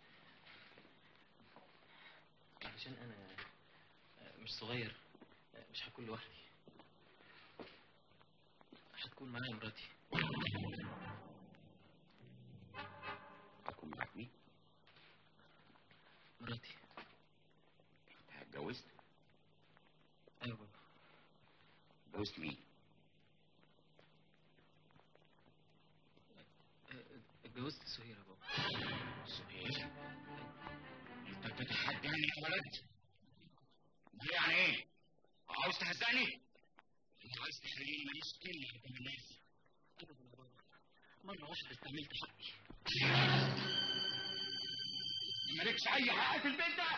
علشان انا أه، مش صغير أه، مش هكون لوحدي هتكون معايا مراتي هتكون معاك مين؟ مراتي انت اتجوزت؟ ايوه بابا اتجوزت مين؟ أه، اتجوزت سهير يا بابا سهير؟ انت بتتحداني يا ولد؟ ده يعني ايه؟ عاوز تهزقني؟ انت عايز تخليني ماليش كلمه قدام الناس ابدا يا بابا مره واحده استعملت حقي مالكش اي حق في البيت ده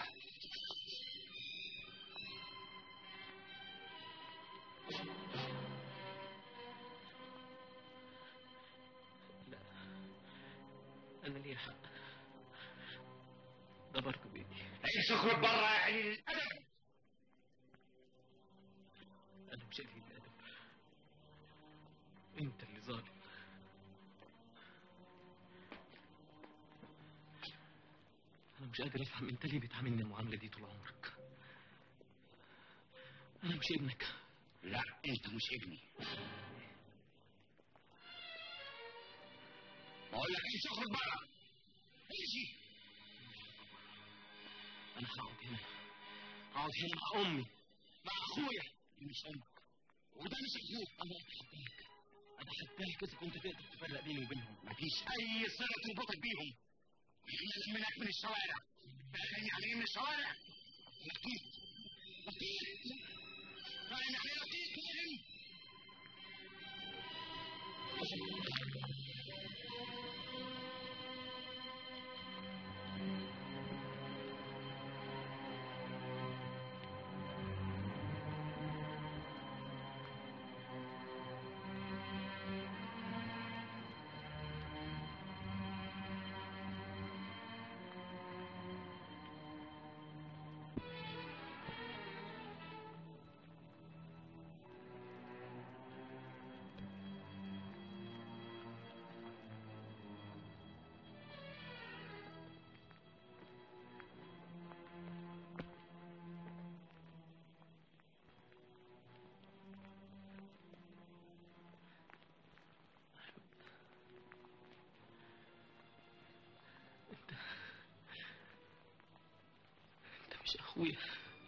لا انا ليا حق ده برضه بيتي عايز تخرج بره يا قليل الادب انا مش قليل الادب انت اللي ظالم انا مش قادر افهم انت ليه بتعاملني المعامله دي طول عمرك انا مش ابنك لا انت مش ابني بقول لك عايز تخرج بره امشي انا هقعد هنا اقعد هنا مع امي مع اخويا دي مش امك وده مش اخوك انا اتحداك اتحداك اذا كنت تقدر تفرق بيني وبينهم مفيش اي صله تربطك بيهم احنا لمناك من الشوارع فاهم يعني ايه من الشوارع لقيت لقيت فاهم يعني ايه لقيت فاهم انت انت مش اخويا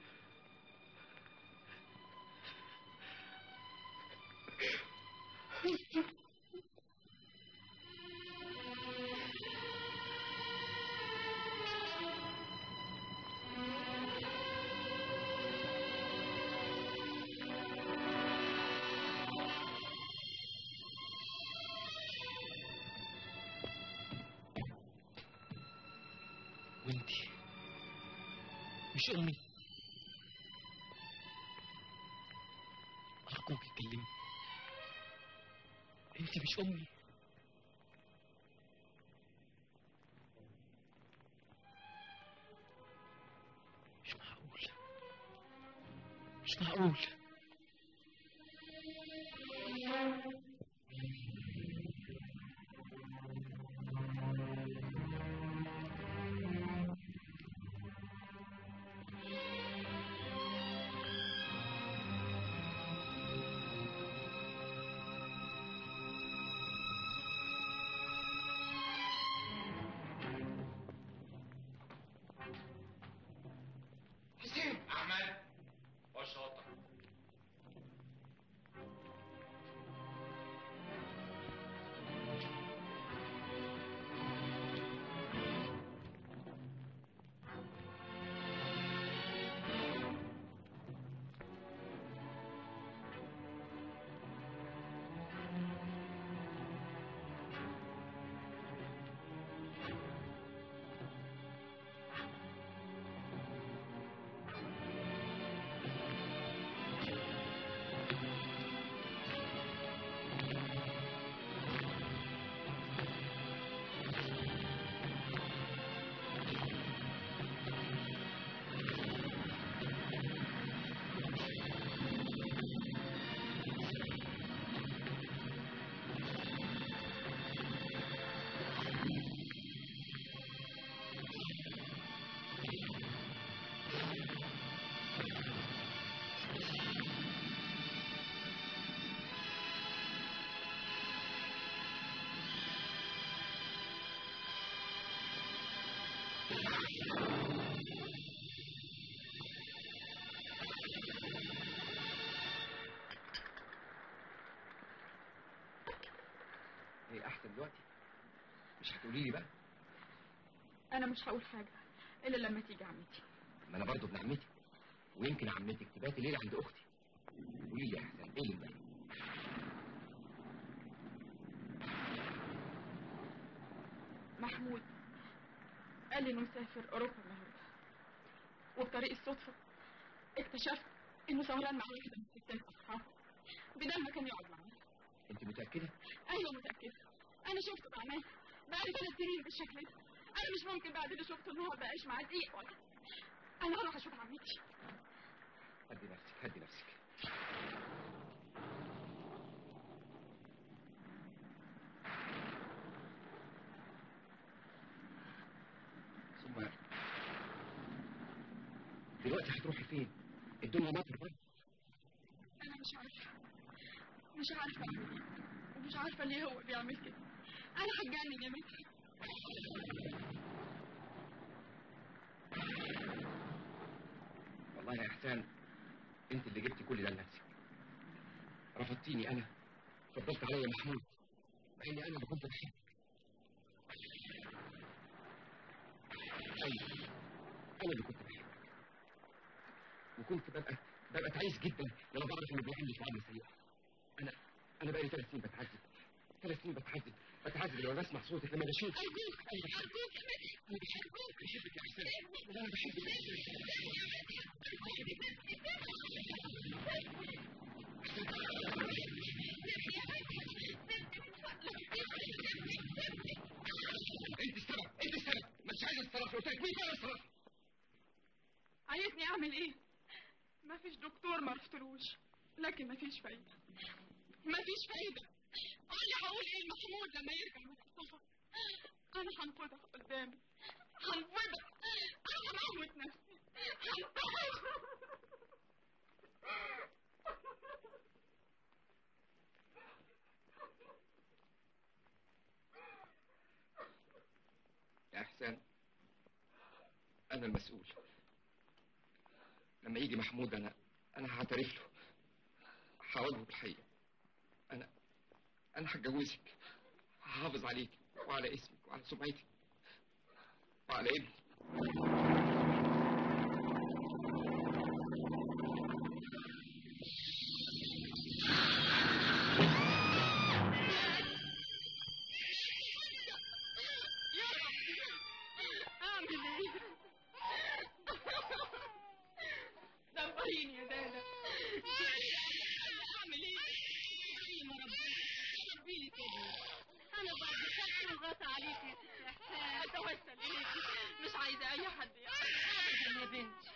وانتي مش امي ارجوك اتكلمي انت مش امي مش معقول مش معقول حسين احمد خش اوضتك ايه احسن دلوقتي مش هتقولي لي بقى انا مش هقول حاجه الا لما تيجي عمتي ما انا برضه ابن عمتي ويمكن عمتك تباتي ليله عند اختي قولي لي احسن ايه اللي بقى محمود قال لي انه مسافر اوروبا النهارده وبطريق الصدفه اكتشفت انه سهران مع واحده من ستات اصحابه بدل ما كان يقعد معانا انت متاكده ايوه متاكده انا شفته بعيني بقالي ثلاث سنين بالشكل ده انا مش ممكن بعد اللي شفته النهارده اعيش معاه دقيقه ولا انا هروح اشوف عمتي هدي نفسك هدي نفسك ثم دلوقتي هتروحي فين؟ الدنيا مطر بقى انا مش عارفه مش عارفه اعمل ايه ومش عارفه ليه هو بيعمل كده انا هتجنن يا مدحت والله يا احسان انت اللي جبتي كل ده لنفسك رفضتيني انا فضلت عليا محمود مع اني انا اللي كنت بحبك ايوه انا اللي كنت بحبك وكنت ببقى ببقى تعيس جدا لما بعرف انه بيعمل في عمل سيئه انا انا بقالي ثلاث سنين بتعذب ثلاث سنين بتعذب بتعذب لما بسمع صوتك لما بشوف ارجوك انا بحبك انا بحبك بحبك يا احسان انا بحبك يا انت السبب انت السبب مش عايز اتصرف قلت لك مين كان السبب عايزني اعمل ايه مفيش دكتور ما رحتلوش لكن مفيش فايده مفيش فايده قول لي هقول ايه لمحمود لما يرجع من السفر انا هنفضح قدامي هنفضح انا هموت نفسي هنفضح يا احسان انا المسؤول لما يجي محمود انا انا هعترف له هواجهه بالحقيقه انا انا هتجوزك هحافظ عليك وعلى اسمك وعلى سمعتك وعلى ابني يا رب اعمل ايه دبريني يا دادا اعمل ايه زي ما ربنا ربيني كده انا بعد خدت وغطى عليكي يا احسان اتوسل اليكي مش عايزه اي حد يعرف ابدا يا بنتي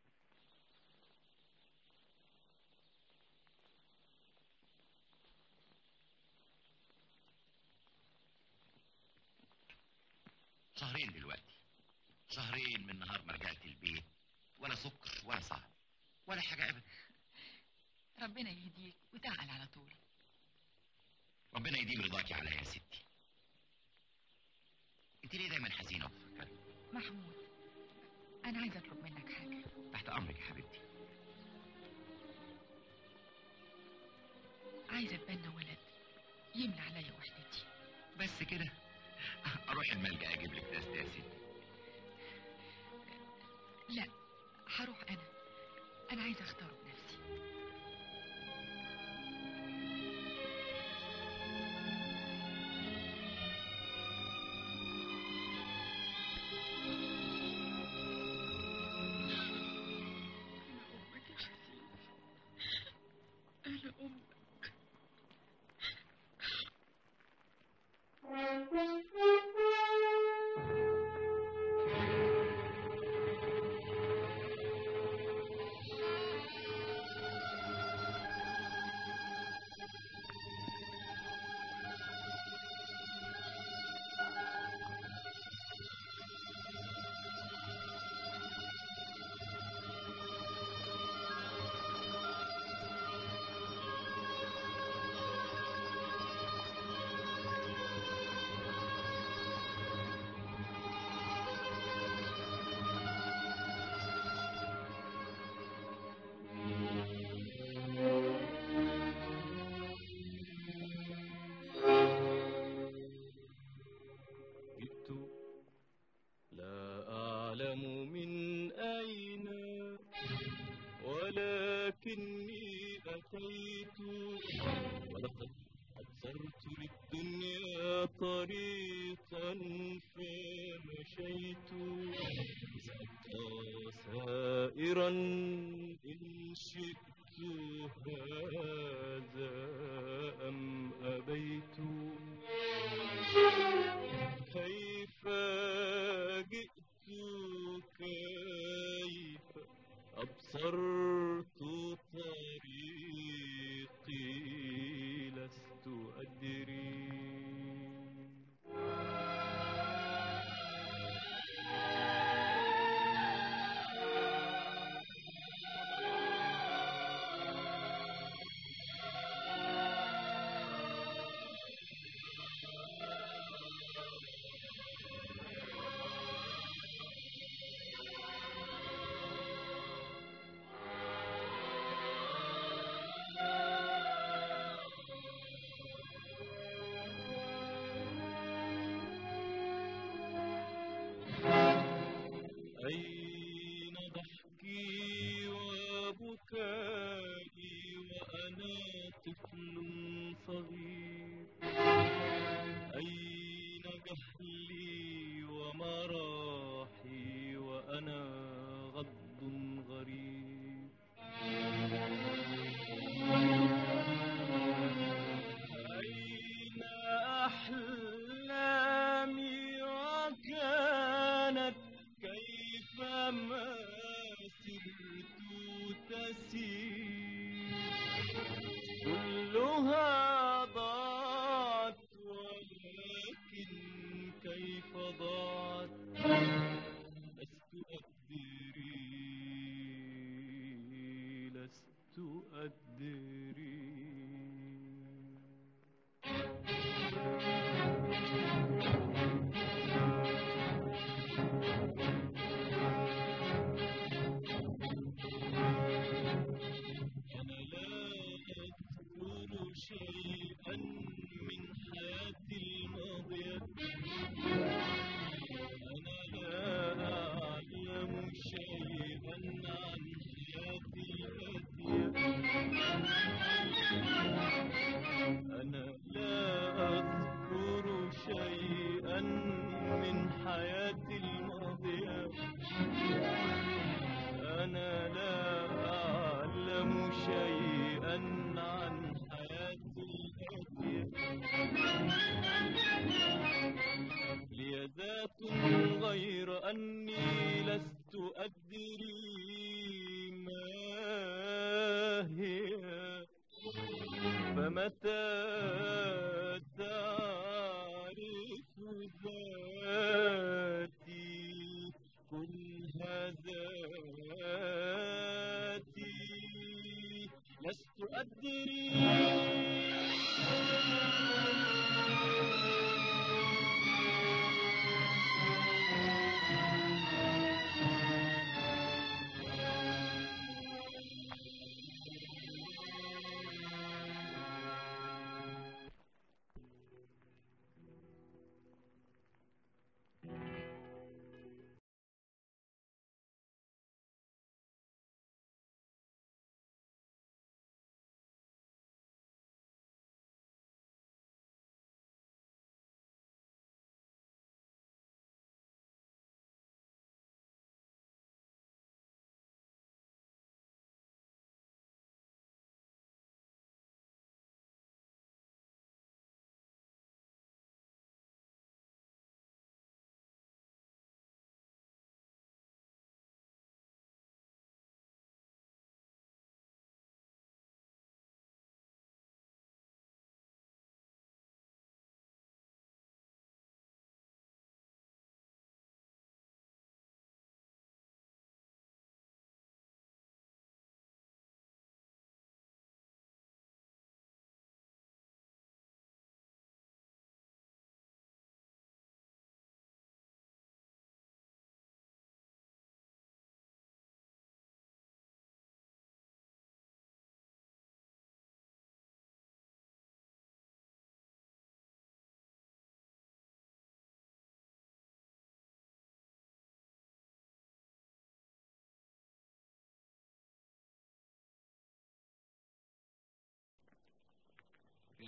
شهرين دلوقتي شهرين من نهار ما رجعت البيت ولا سكر ولا صعب ولا حاجة أبدا ربنا يهديك وتعال على طول ربنا يديم رضاكي عليا يا ستي انت ليه دايما حزينة ومفكرة محمود انا عايزه اطلب منك حاجه تحت أمرك يا حبيبتي عايزه اتبنى ولد يملى عليا وحدتي بس كده أروح الملجأ أجيب لك تست يا ستي لا هروح انا انا عايزه اختاره بنفسي انا امك يا حسين انا امك جئت لا أعلم من أين ولكني أتيت ولقد أبصرت للدنيا طريقا فمشيت سأبقى سائرا إن شئت هذا أم أبيت كيف جئت كيف أبصرت طريقي لست أدري أين ضحكي وبكائي وأنا طفل صغير أين جهلي ومراحي وأنا غض غريب أين أحلامي وكانت كيفما سرت تسير كلها ضاعت ولكن كيف ضاعت لست أدري لست أدري أنا لا أذكر شيئا من حياتي الماضية أنا لا أعلم شيئا عن حياتي الآتية أنا لا أذكر شيئا من حياتي الماضية أنا لا أعلم شيئا عن حياتي الآتية لي ذات غير أني لست أدري ما هي فمتى تعرف ذاتي كلها ذاتي لست أدري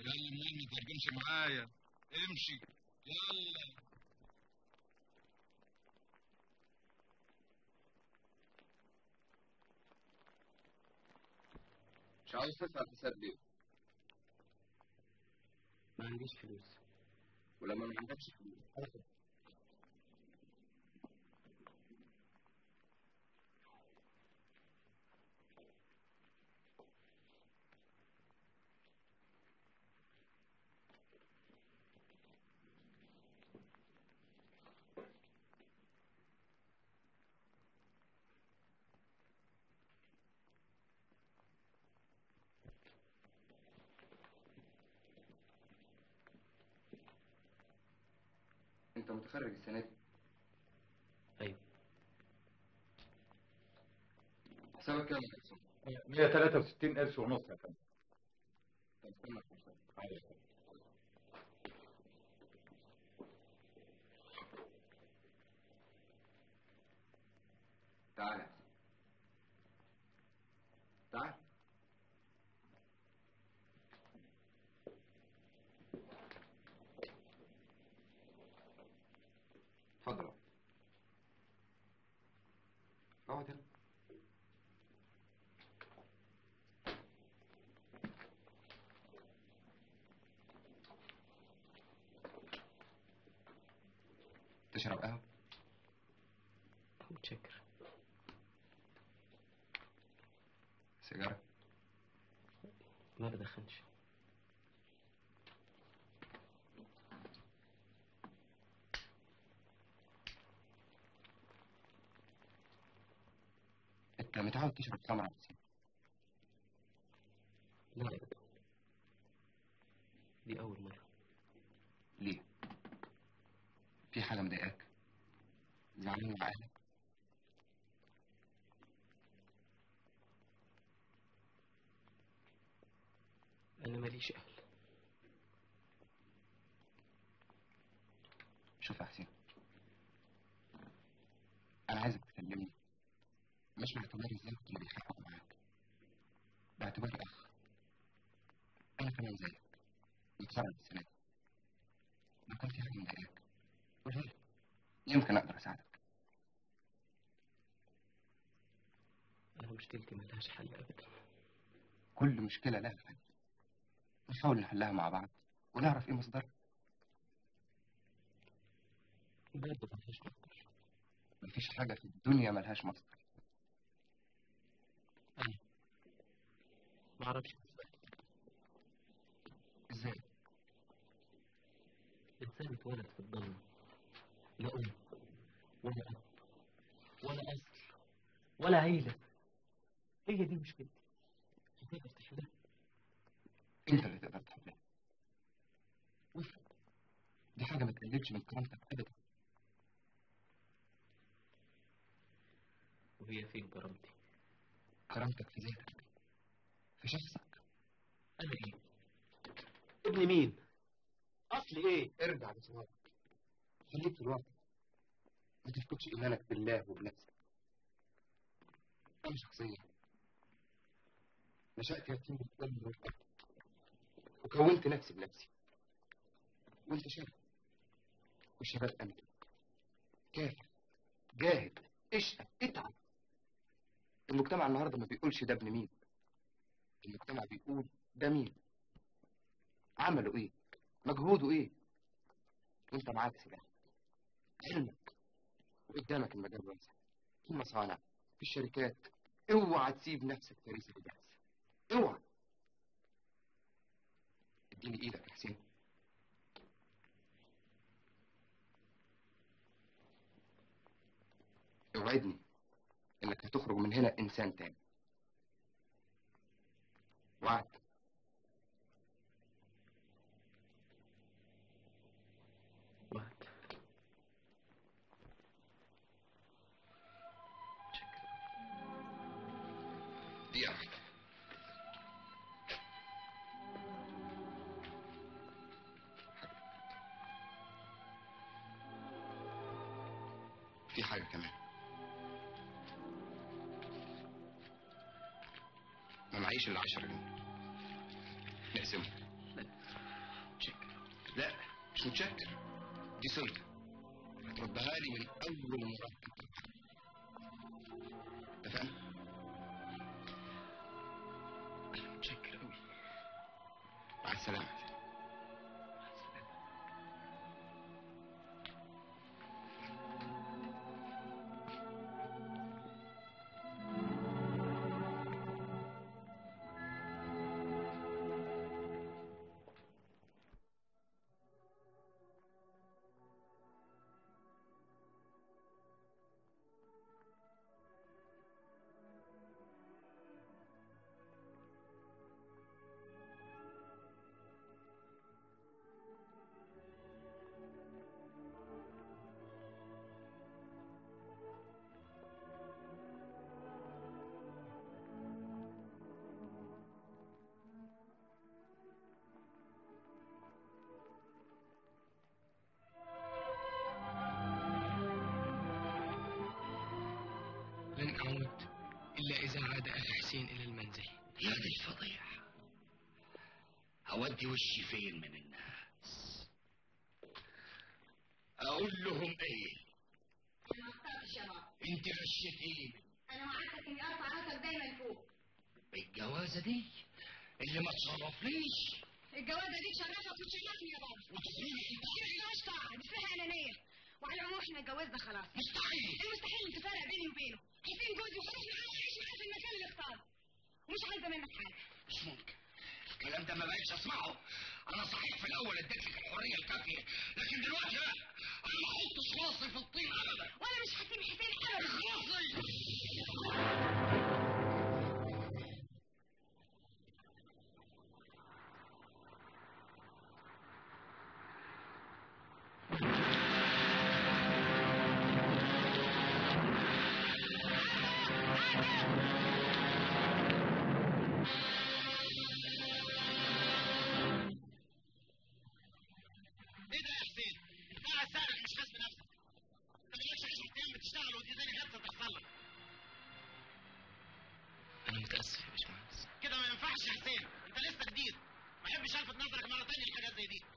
كلم مين ما ترجمش معايا امشي يلا مش عاوز تدفع الحساب ليه؟ ما عنديش فلوس ولما ما عندكش فلوس انت متخرج السنه دي ايوه حسابك كام يا حسام؟ 163 قرش ونص يا فندم طب استنى فرصة. تعالى تعال اتفضل اقعد هنا تشرب قهوة؟ متشكر سيجارة؟ ما بدخنش انت متعود تشرب خمرة يا حسين لا أبدا دي أول مرة ليه؟ في حاجة مضايقاك؟ زعلان من عقلك؟ أنا ماليش أهل شوف يا حسين أنا عايزك تكلمني مش باعتباري الزوج اللي بيحقق معاك باعتباري أخ أنا كمان زيك متخرج السنة دي لو كان في حاجة مضايقاك قولها لي يمكن أقدر أساعدك أنا مشكلتي ملهاش حل أبدا كل مشكلة لها حل نحاول نحلها مع بعض ونعرف إيه مصدرها برضه ملهاش مصدر مفيش حاجة في الدنيا ملهاش مصدر أنا معرفش إزاي؟ إنسان اتولد في الضلمة لا أم ولا أب ولا أصل ولا عيلة هي دي مشكلتي هتقدر تحلها أنت اللي تقدر تحلها وافهم دي حاجة ما تقللش من كرامتك أبدا وهي فين كرامتي كرامتك في ذاتك في شخصك أنا إيه ابن مين أصلي إيه ارجع لصوابك خليك في الواقع ما تفقدش إيمانك بالله وبنفسك أنا شخصيا نشأت يتيم بالدم والأب وكونت نفسي بنفسي وأنت شاب والشباب أنت كافح جاهد اشقى اتعب المجتمع النهارده ما بيقولش ده ابن مين المجتمع بيقول ده مين عمله ايه مجهوده ايه وانت معاك سلاح علمك وقدامك المجال واسع في المصانع في الشركات اوعى تسيب نفسك فريسة البحث اوعى اديني ايدك يا حسين اوعدني انك هتخرج من هنا انسان تاني وعد وعد دقيقة واحدة في حاجة كمان ما معيش إلا عشرة جنيه نقسمهم لا شكر لا مش متشكر دي سلطة هتردها لي من أول مرتب اتفقنا؟ أنا متشكر أوي مع السلامة لن أعود إلا إذا عاد أخي حسين إلى المنزل يا دي الفضيحة أودي وشي فين من الناس أقول لهم إيه انا ما اخترتش يا بابا أنت غشيتيني انا وعدتك اني ارفع راسك دايما فوق الجوازة دي اللي ما تصرفليش الجوازه دي تشرفك وتشرفني يا بابا وتخرجي انت مش طاعه دي فيها انانيه وعلى العموم احنا اتجوزنا خلاص مستحيل المستحيل انت فارق بيني وبينه حسين جوزي وخلاص معاه عايش معاه في المكان اللي اختاره ومش عايزه منك حاجه مش ممكن الكلام ده ما بقتش اسمعه انا صحيح في الاول اديت لك الحريه الكافيه لكن دلوقتي لا انا ما احطش راسي في الطين ابدا وانا مش هسيب حسين ابدا اخلصي ايه ده يا حسين؟ انت قاعد سهل مش حاسس بنفسك. انت مالكش 10 ايام بتشتغل ودي تاني حادثه تحصل لك. أنا متأسف يا باشمهندس كده ما ينفعش يا حسين، انت لسه جديد. ما احبش الفت نظرك مره تانيه لحاجات زي دي.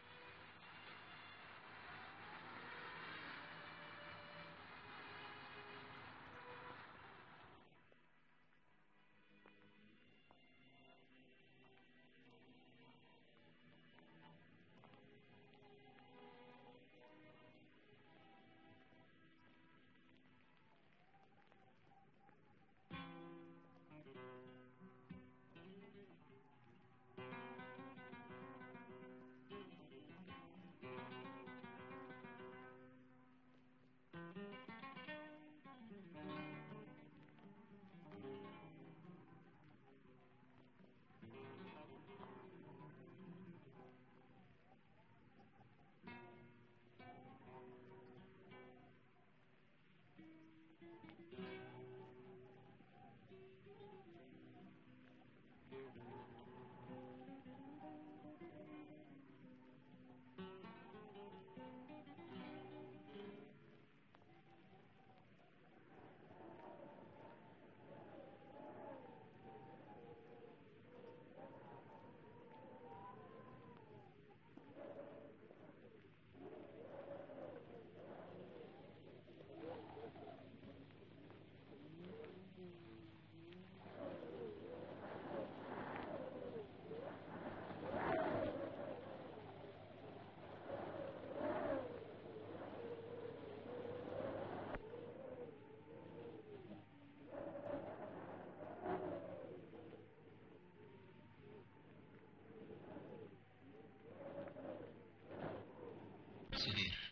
سهير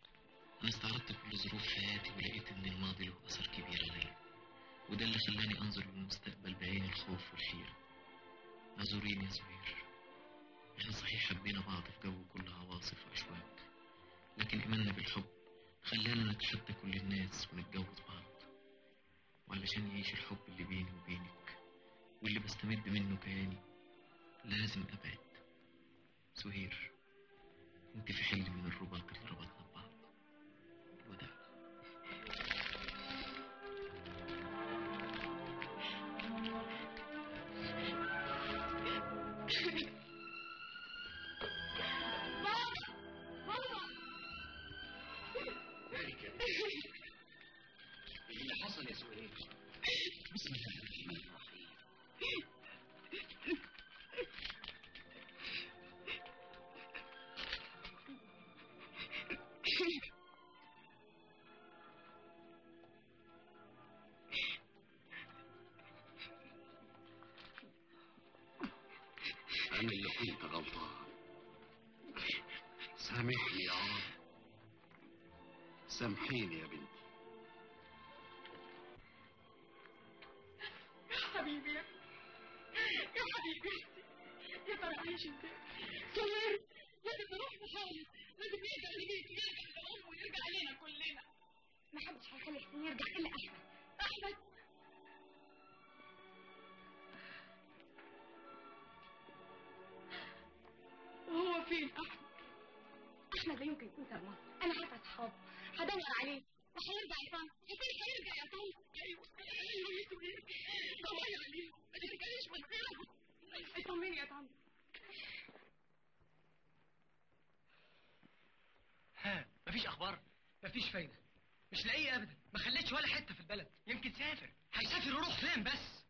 أنا استعرضت كل ظروف حياتي ولقيت إن الماضي له أثر كبير عليا وده اللي خلاني أنظر للمستقبل بعين الخوف والحيرة اعذريني يا سهير إحنا صحيح حبينا بعض في جو كله عواصف وأشواك لكن إيماننا بالحب خلانا نتحدى كل الناس ونتجوز بعض وعلشان يعيش الحب اللي بيني وبينك واللي بستمد منه كياني لازم أبعد سهير انت في حل من الرباط اللي ربطنا ببعض الوداع أنا اللي كنت غلطان سامحني يا عمر سامحيني يا بنتي يا حبيبي يا يا حبيبي يا ترى عايش ازاي؟ سمير لازم نروح نحاول لازم يرجع لبيته يرجع لأمه ويرجع علينا كلنا ما حدش هيخلي حسين يرجع الا احمد أحمد وهو فين أحمد؟ احمد لا يمكن يكون ساب مصر انا عارفه اصحابه هدور عليه وهيرجع يا طنط حسين هيرجع يا طنط أيوه أيوه يا سمير طمني عليه ما ترجعيش من غيره اطمني يا طنط ها مفيش اخبار مفيش فايده مش لاقيه ابدا ما خليتش ولا حته في البلد يمكن سافر هيسافر يروح فين بس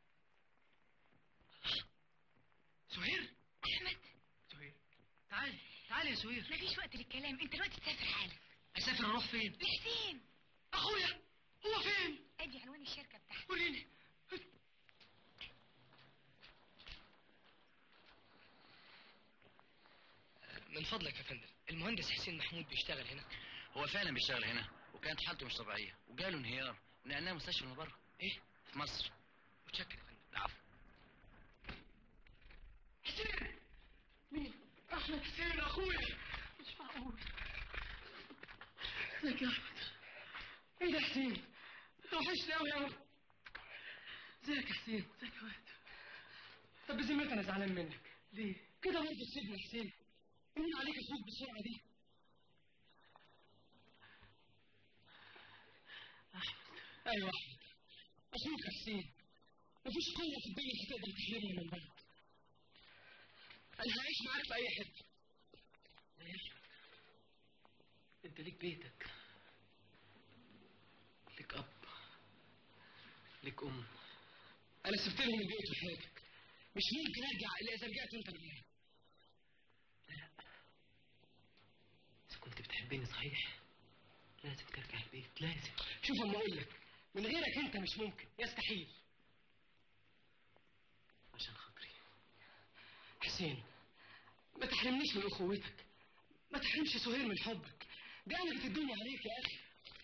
سهير احمد سهير تعالي تعالي يا سهير مفيش وقت للكلام انت دلوقتي تسافر حالا اسافر اروح فين لحسين اخويا هو فين ادي عنوان الشركه بتاعتي وريني من فضلك يا فندم المهندس حسين محمود بيشتغل هنا هو فعلا بيشتغل هنا وكانت حالته مش طبيعيه وجاله انهيار ونقلناه مستشفى من بره ايه في مصر متشكر يا فندم العفو حسين مين؟ أحمد حسين أخويا مش معقول ازيك يا أحمد إيه ده حسين؟ وحشني أوي أوي ازيك يا حسين؟ ازيك يا واد طب بذمتك أنا زعلان منك ليه؟ كده برضه تسيبني يا حسين مين عليك أخوك بالسرعة دي؟ أحمد أيوه أحمد أخوك يا حسين مفيش قوة في الدنيا هتقدر تحرمني من بعض انا هعيش معاك في اي حته ليه انت ليك بيتك ليك اب ليك ام انا سبت لهم البيت وحياتك مش ممكن ارجع الا اذا رجعت وانت معايا لا اذا كنت بتحبني صحيح لازم ترجع البيت لازم شوف اما اقول لك من غيرك انت مش ممكن يستحيل عشان خاطري حسين ما تحرمنيش من اخوتك ما تحرمش سهير من حبك دي قلبت الدنيا عليك يا اخي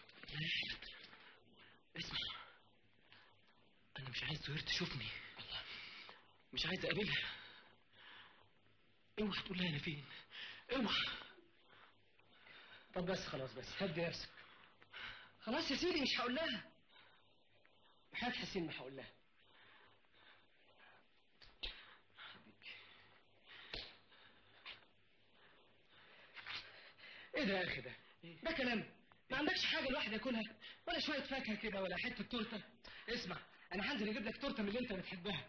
اسمع انا مش عايز سهير تشوفني مش عايز اقابلها اوعى تقول لها انا فين اوعى طب بس خلاص بس هدي نفسك خلاص يا سيدي مش هقول لها حياة حسين ما هقول لها ايه ده يا اخي ده ده كلام ما عندكش حاجه الواحد ياكلها ولا شويه فاكهه كده ولا حته تورته اسمع انا هنزل اجيب لك تورته من اللي انت بتحبها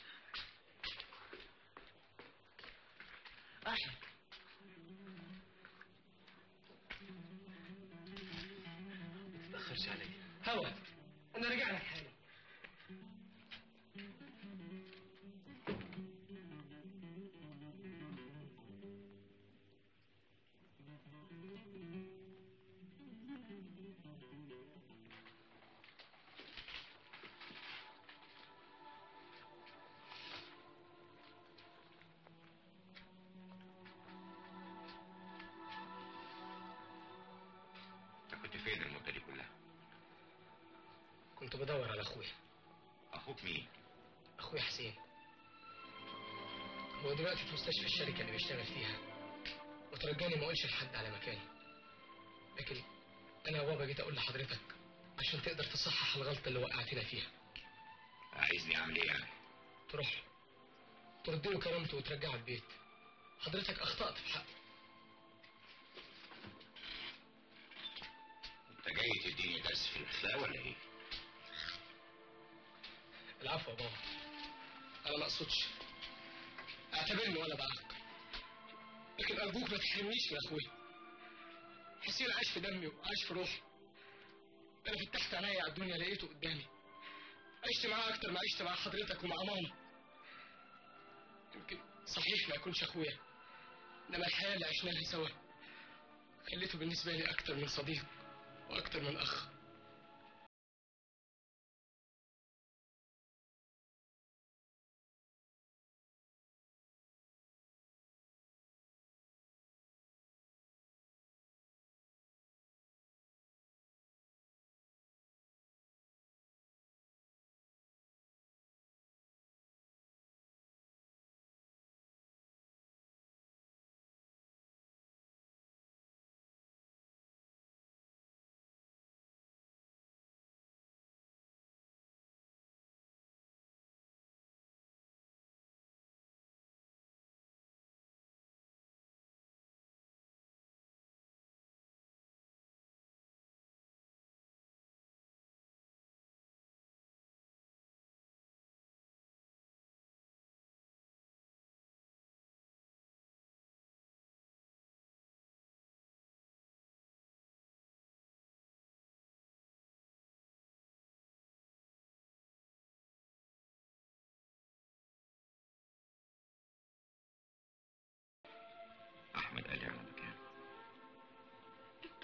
احمد ما تتاخرش عليا هوا انا راجع لك حالا انت كنت فين المدة دي كلها؟ كنت بدور على اخويا اخوك مين؟ اخويا حسين هو دلوقتي في مستشفى الشركة اللي بيشتغل فيها وترجاني ما اقولش لحد على مكاني لكن انا يا بابا جيت اقول لحضرتك عشان تقدر تصحح الغلطة اللي وقعتنا فيها عايزني اعمل ايه يعني؟ تروح له ترد له كرامته وترجعه البيت حضرتك اخطأت في حقه انت جاي تديني درس في الاخلاق ولا ايه؟ العفو يا بابا انا ما اقصدش اعتبرني ولا بعرق لكن ارجوك ما تحرمنيش من اخويا حسين عاش في دمي وعاش في روحي انا فتحت عينيا على الدنيا لقيته قدامي عشت معاه اكتر ما عشت مع حضرتك ومع ماما يمكن صحيح ما يكونش اخويا انما الحياه اللي عشناها سوا خليته بالنسبه لي اكتر من صديق واكتر من اخ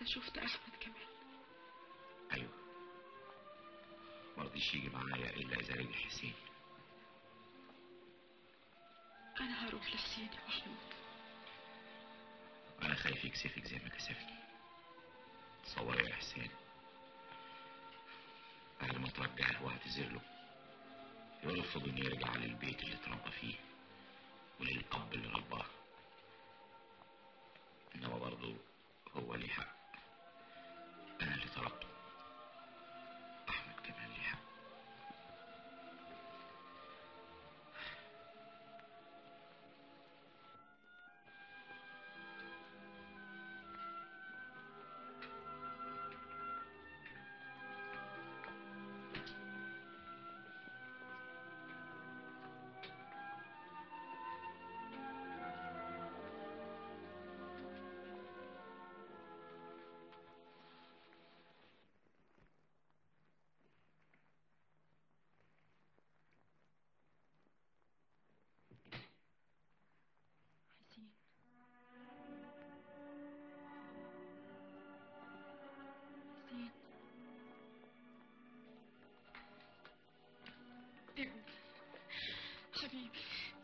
شفت احمد كمان ايوه مرضيش يجي معايا الا اذا رجع حسين انا هروح لحسين يا محمود انا خايف يكسفك زي ما كسفني تصوري يا حسين بعد ما ترجعه واعتذر له يرفض انه يرجع للبيت اللي اتربى فيه وللاب اللي رباه انما برضه هو ليه حق انا اللي طلبته احمد كمان ليه حق حسين حسين ابني حبيبي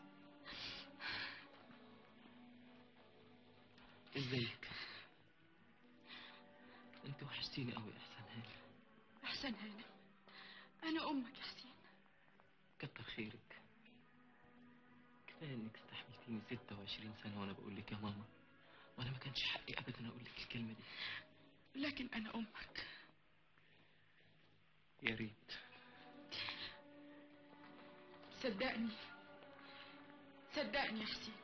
ازيك انت وحشتيني قوي يا احسن هاني احسن هانم انا امك يا حسين كتر خيرك كفايه انك استحملتيني 26 سنه وانا بقول لك يا ماما وانا ما كانش حقي ابدا اقول لك الكلمه دي لكن انا امك يا ريت صدقني صدقني يا حسين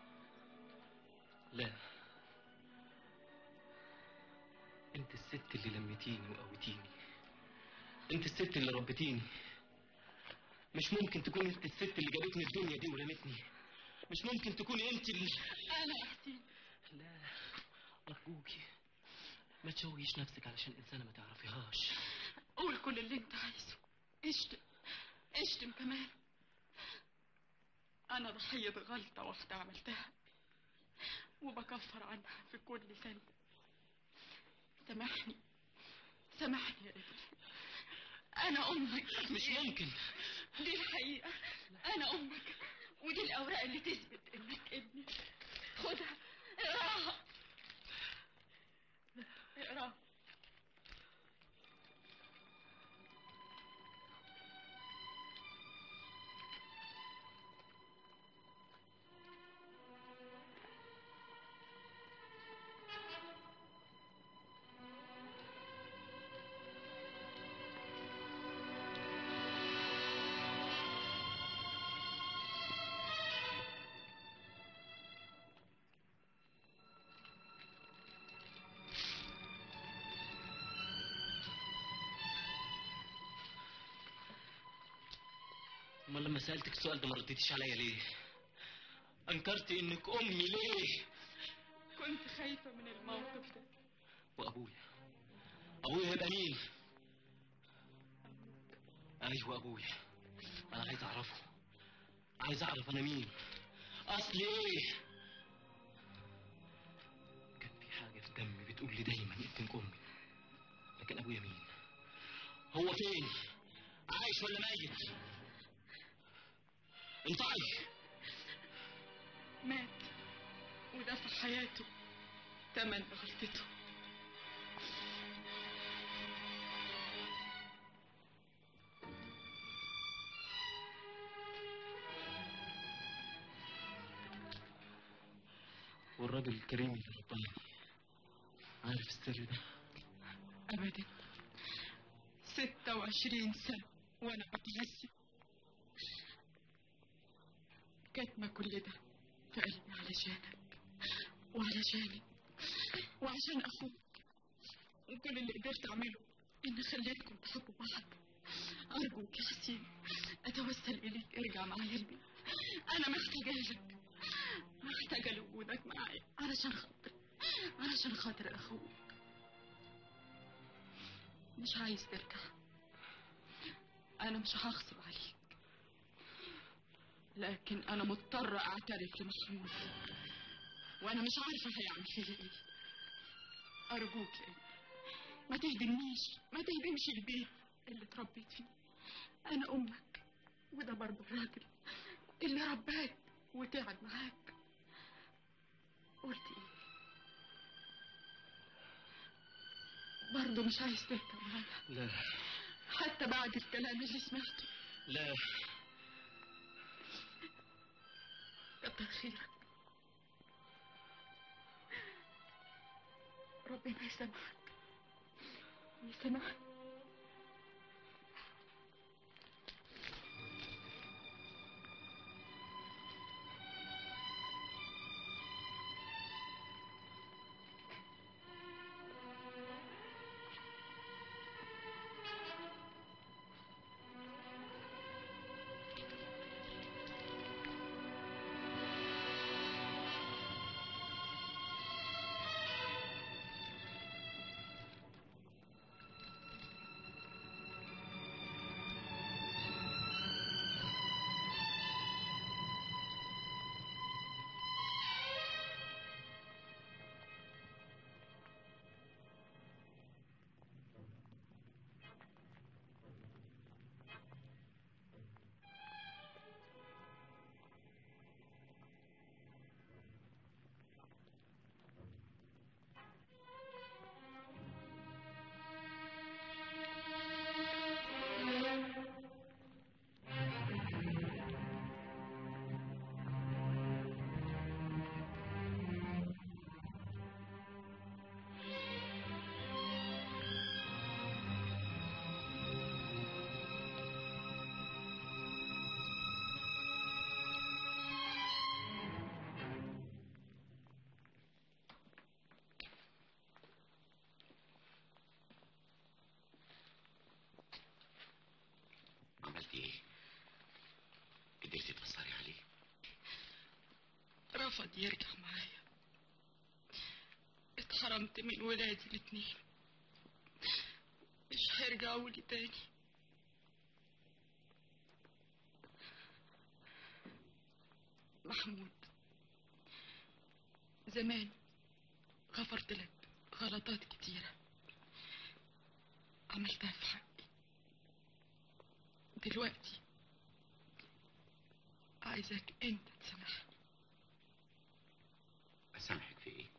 لا انت الست اللي لمتيني وقوتيني انت الست اللي ربتيني مش ممكن تكون انت الست اللي جابتني الدنيا دي ورمتني مش ممكن تكوني انت اللي انا يا حسين لا ارجوكي ما تشويش نفسك علشان انسانه ما تعرفيهاش قول كل اللي انت عايزه اشتم اشتم كمان انا ضحية غلطة واحدة عملتها وبكفر عنها في كل سنة سامحني سامحني يا ابني انا امك مش ممكن دي الحقيقة انا امك ودي الاوراق اللي تثبت انك ابني خدها اقراها اقراها امال لما سالتك السؤال ده ما رديتيش عليا ليه انكرتي انك امي ليه كنت خايفة من الموقف ده وابويا ابويا هيبقى مين ايوه ابويا انا عايز اعرفه عايز اعرف انا مين اصلي ايه كان في حاجه في دمي بتقول لي دايما انك امي لكن ابويا مين هو فين عايش ولا ميت انطقي مات وده في حياته تمن غلطته والراجل الكريم اللي رباني عارف السر ده أبدا ستة وعشرين سنة وأنا بتعذب كاتمة كل ده في قلبي علشانك وعلشانك وعشان أخوك وكل اللي قدرت أعمله إن خليتكم تحبوا بعض أرجوك يا حسين أتوسل إليك ارجع معايا البيت أنا محتاجة لك محتاجة لوجودك معايا علشان خاطر علشان خاطر أخوك مش عايز ترجع أنا مش هغصب عليك لكن أنا مضطرة أعترف لمحمود وأنا مش عارفة هيعمل فيا إيه أرجوك يا ابني ما تهدمنيش ما تهدمش البيت اللي اتربيت فيه أنا أمك وده برضه الراجل اللي رباك وتعب معاك قلت إيه برضه مش عايز تركب معايا لا حتى بعد الكلام اللي سمعته لا كتر خيرك ربنا يسامحك يسامحك عملتي ايه؟ قدرتي تأثري عليه؟ رفض يرجع معايا اتحرمت من ولادي الاتنين مش هيرجعوا لي تاني محمود زمان غفرت لك غلطات كتيرة عملتها في حقي دلوقتي عايزك انت تسامحني أسامحك في ايه؟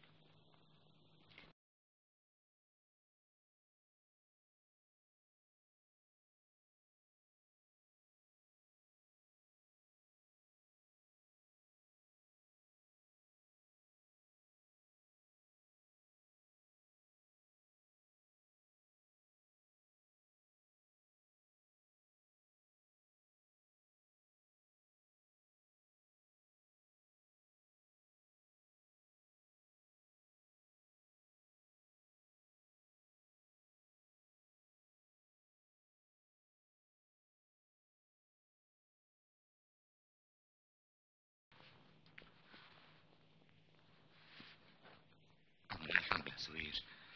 الله يرحمه يا سهير